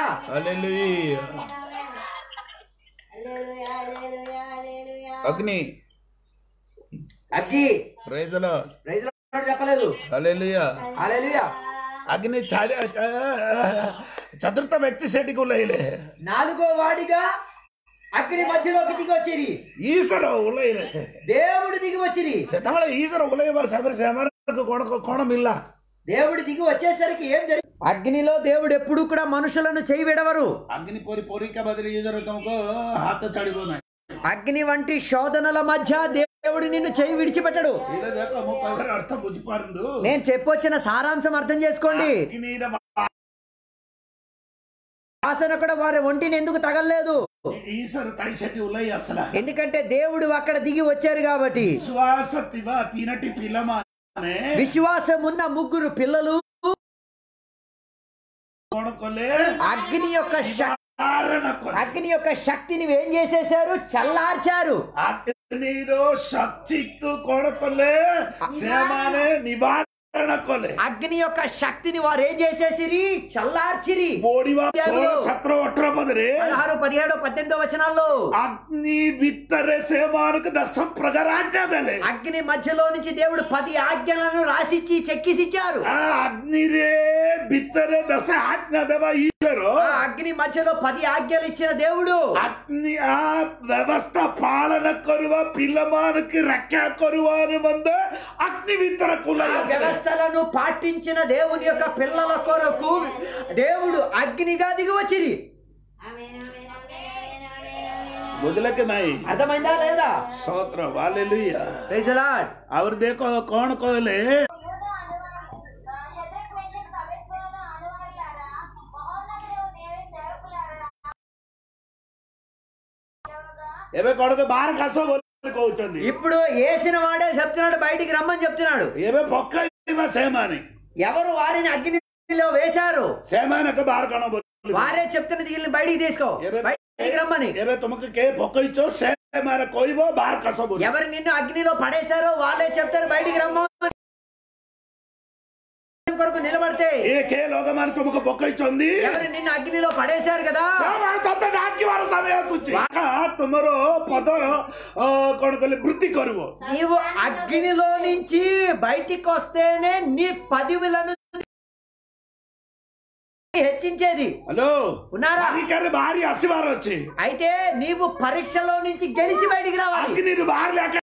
హల్లెలూయా హల్లెలూయా హల్లెలూయా అగ్ని అగ్గి ప్రైజ్ లార్డ్ ప్రైజ్ లార్డ్ చెప్పలేదు హల్లెలూయా హల్లెలూయా అగ్ని చాలి- చతుర్థ వ్యక్తి సెటికి ఉలైలే నాలుగో వాడిగా అగ్ని మధ్యలోకి దిగి వచ్చిరి ఈశ్వర ఉలైలే దేవుడు దిగి వచ్చిరి ସେତେବେଳେ ଈଶ୍ୱର ଓହ୍ଲାଇବା ସମୟରେ ସେମାନଙ୍କୁ କଣ କଣ ମିଳିଲା దేవుడు దిగి వచ్చేసరికి ఏం జరిగింది అగ్నిలో దేవుడు ఎప్పుడు కూడా మనుషులను చేయి విడవరు అగ్ని పరి పరీକ୍ଷା బదిలీ ఈశ్వర తమకు ହାତ ଛାଡ଼ିବ ନାହିଁ అగ్ని వంటి శోధనల మధ్య దేవుడు నిన్ను చేయి విడిచిపెట్టడు ଏଇଟା ଦେଖ ମୁଁ କହିବାର ଅର୍ଥ ବୁଝିପାରନ୍ତୁ నేను చెప్పొచ్చిన సారాంశం అర్థం చేసుకోండి అగ్నిର వాసన కూడా వారి ఒంటిని ఎందుకు తగలలేదు ఈశ్వర తడి ସେଠି ଓହ୍ଲାଇ ଆସିଲା ఎందుకంటే దేవుడు అక్కడ దిగి వచ్చారు కాబట్టి ବିଶ୍ୱାସ ଥିବା ତିନୋଟି ପିଲାମାନେ విశ్వాసం ఉన్న ముగ్గురు పిల్లలు କଣ କଲେ అగ్ని యొక్క శ- ଧାରଣ କଲେ అగ్ని యొక్క శక్తిని ఏం చేసేసారు చల్లార్చారు అగ్నిର ଶକ୍ତିକୁ କଣ କଲେ ସେମାନେ ନିବାରଣ କଲେ అగ్ని యొక్క శక్తిని వారు ఏం చేసేసిరి చల్లార్చిరి ବଢିବା ଷୋହଳ ସତର ଅଠର ପଦରେ పదహారు పదిహేడు పద్దెనిమిదో వచనాల్లో అగ్ని ଭିତରେ ସେମାନଙ୍କୁ ଦଶ ପ୍ରକାର ଆଜ୍ଞା ଦେଲେ అగ్ని మధ్యలో నుంచి దేవుడు పది ఆజ్ఞలను రాసిచ్చి చెక్కిసిచ్చారు ఆ అగ్నిରେ ଭିତରେ ଦଶ ଆଜ୍ଞା ଦେବା ଈଶ୍ୱର ఆ అగ్ని మధ్యలో పది ఆజ్ఞలు ఇచ్చిన దేవుడు అగ్ని ఆ వ్యవస్థ పాలన కరువ పిల్లమానికి రక్ష కరువ అని మంద అగ్ని ଭିତରେ ఆ కుల వ్యవస్థలను పాటించిన దేవుని యొక్క పిల్లల కొరకు దేవుడు అగ్నిగా దిగి వచ్చిరి ఆమేన్ ఆమేన్ ఆమేన్ ఆమేన్ ఆమేన్ ବୁଝିଲେ କି ନାଇଁ అర్థమైందా లేదా ସତ୍ର ହାଲେଲୁୟା Praise the Lord. ଆହୁରି ଦେଖ କଣ କହିଲେ యూదా అనువారు శత్రుక్ మేషక్ అబేద్నెగో అనువారులారా మహోన్నతుడు దేవుని సేవకులారా యెహోవా ଏବେ କଣ କି ବାହାର କାଶ ବୋଲି କହୁଛନ୍ତି ఇప్పుడు వేసిన వాడే చెప్తున్నాడు బయటికి రమ్మని చెప్తున్నాడు ଏବେ ପକାଇବା ସେମାନେ ఎవరు వారిని అగ్నిలో వేశారు ସେମାନେ ଏକ ବାହାର କଣ ବୋଲି వారే చెప్తున్నది వీళ్ళని బయటికి తీసుకో ଏବେ బయటికి రమ్మని ଏବେ ତୁମକୁ କେ ପକେଇଛ ସେମାନେ କହିବ ବାହାର କାଶ ବୋଲି ఎవరు నిన్ను అగ్నిలో పడేశారో వాళ్ళే చెప్తారు బయటికి రమ్మని కొరకు నిలబడితే ଏ କେ ଲୋକମାନେ ତୁମକୁ ପକେଇଛନ୍ତି ఎవరు నిన్ను అగ్నిలో పడేశారు కదా ସେମାନେ ତତେ ଡାକିବାର ସମୟ ଆସୁଛି ତୁମର ପଦ ଅ, କଣ କହିଲେ ବୃତ୍ତି କରିବ నీవు అగ్నిలో నుంచి బయటికి వస్తేనే నీ పదవులను హెచ్చించేది ହ୍ୟାଲୋ ఉన్నారా ପରୀକ୍ଷାରେ ବାହାରି ଆସିବାର ଅଛି అయితే నీవు పరీక్షలో నుంచి గెలిచి బయటికి రావాలి ଅଗ୍ନିରୁ ବାହାରିଲେ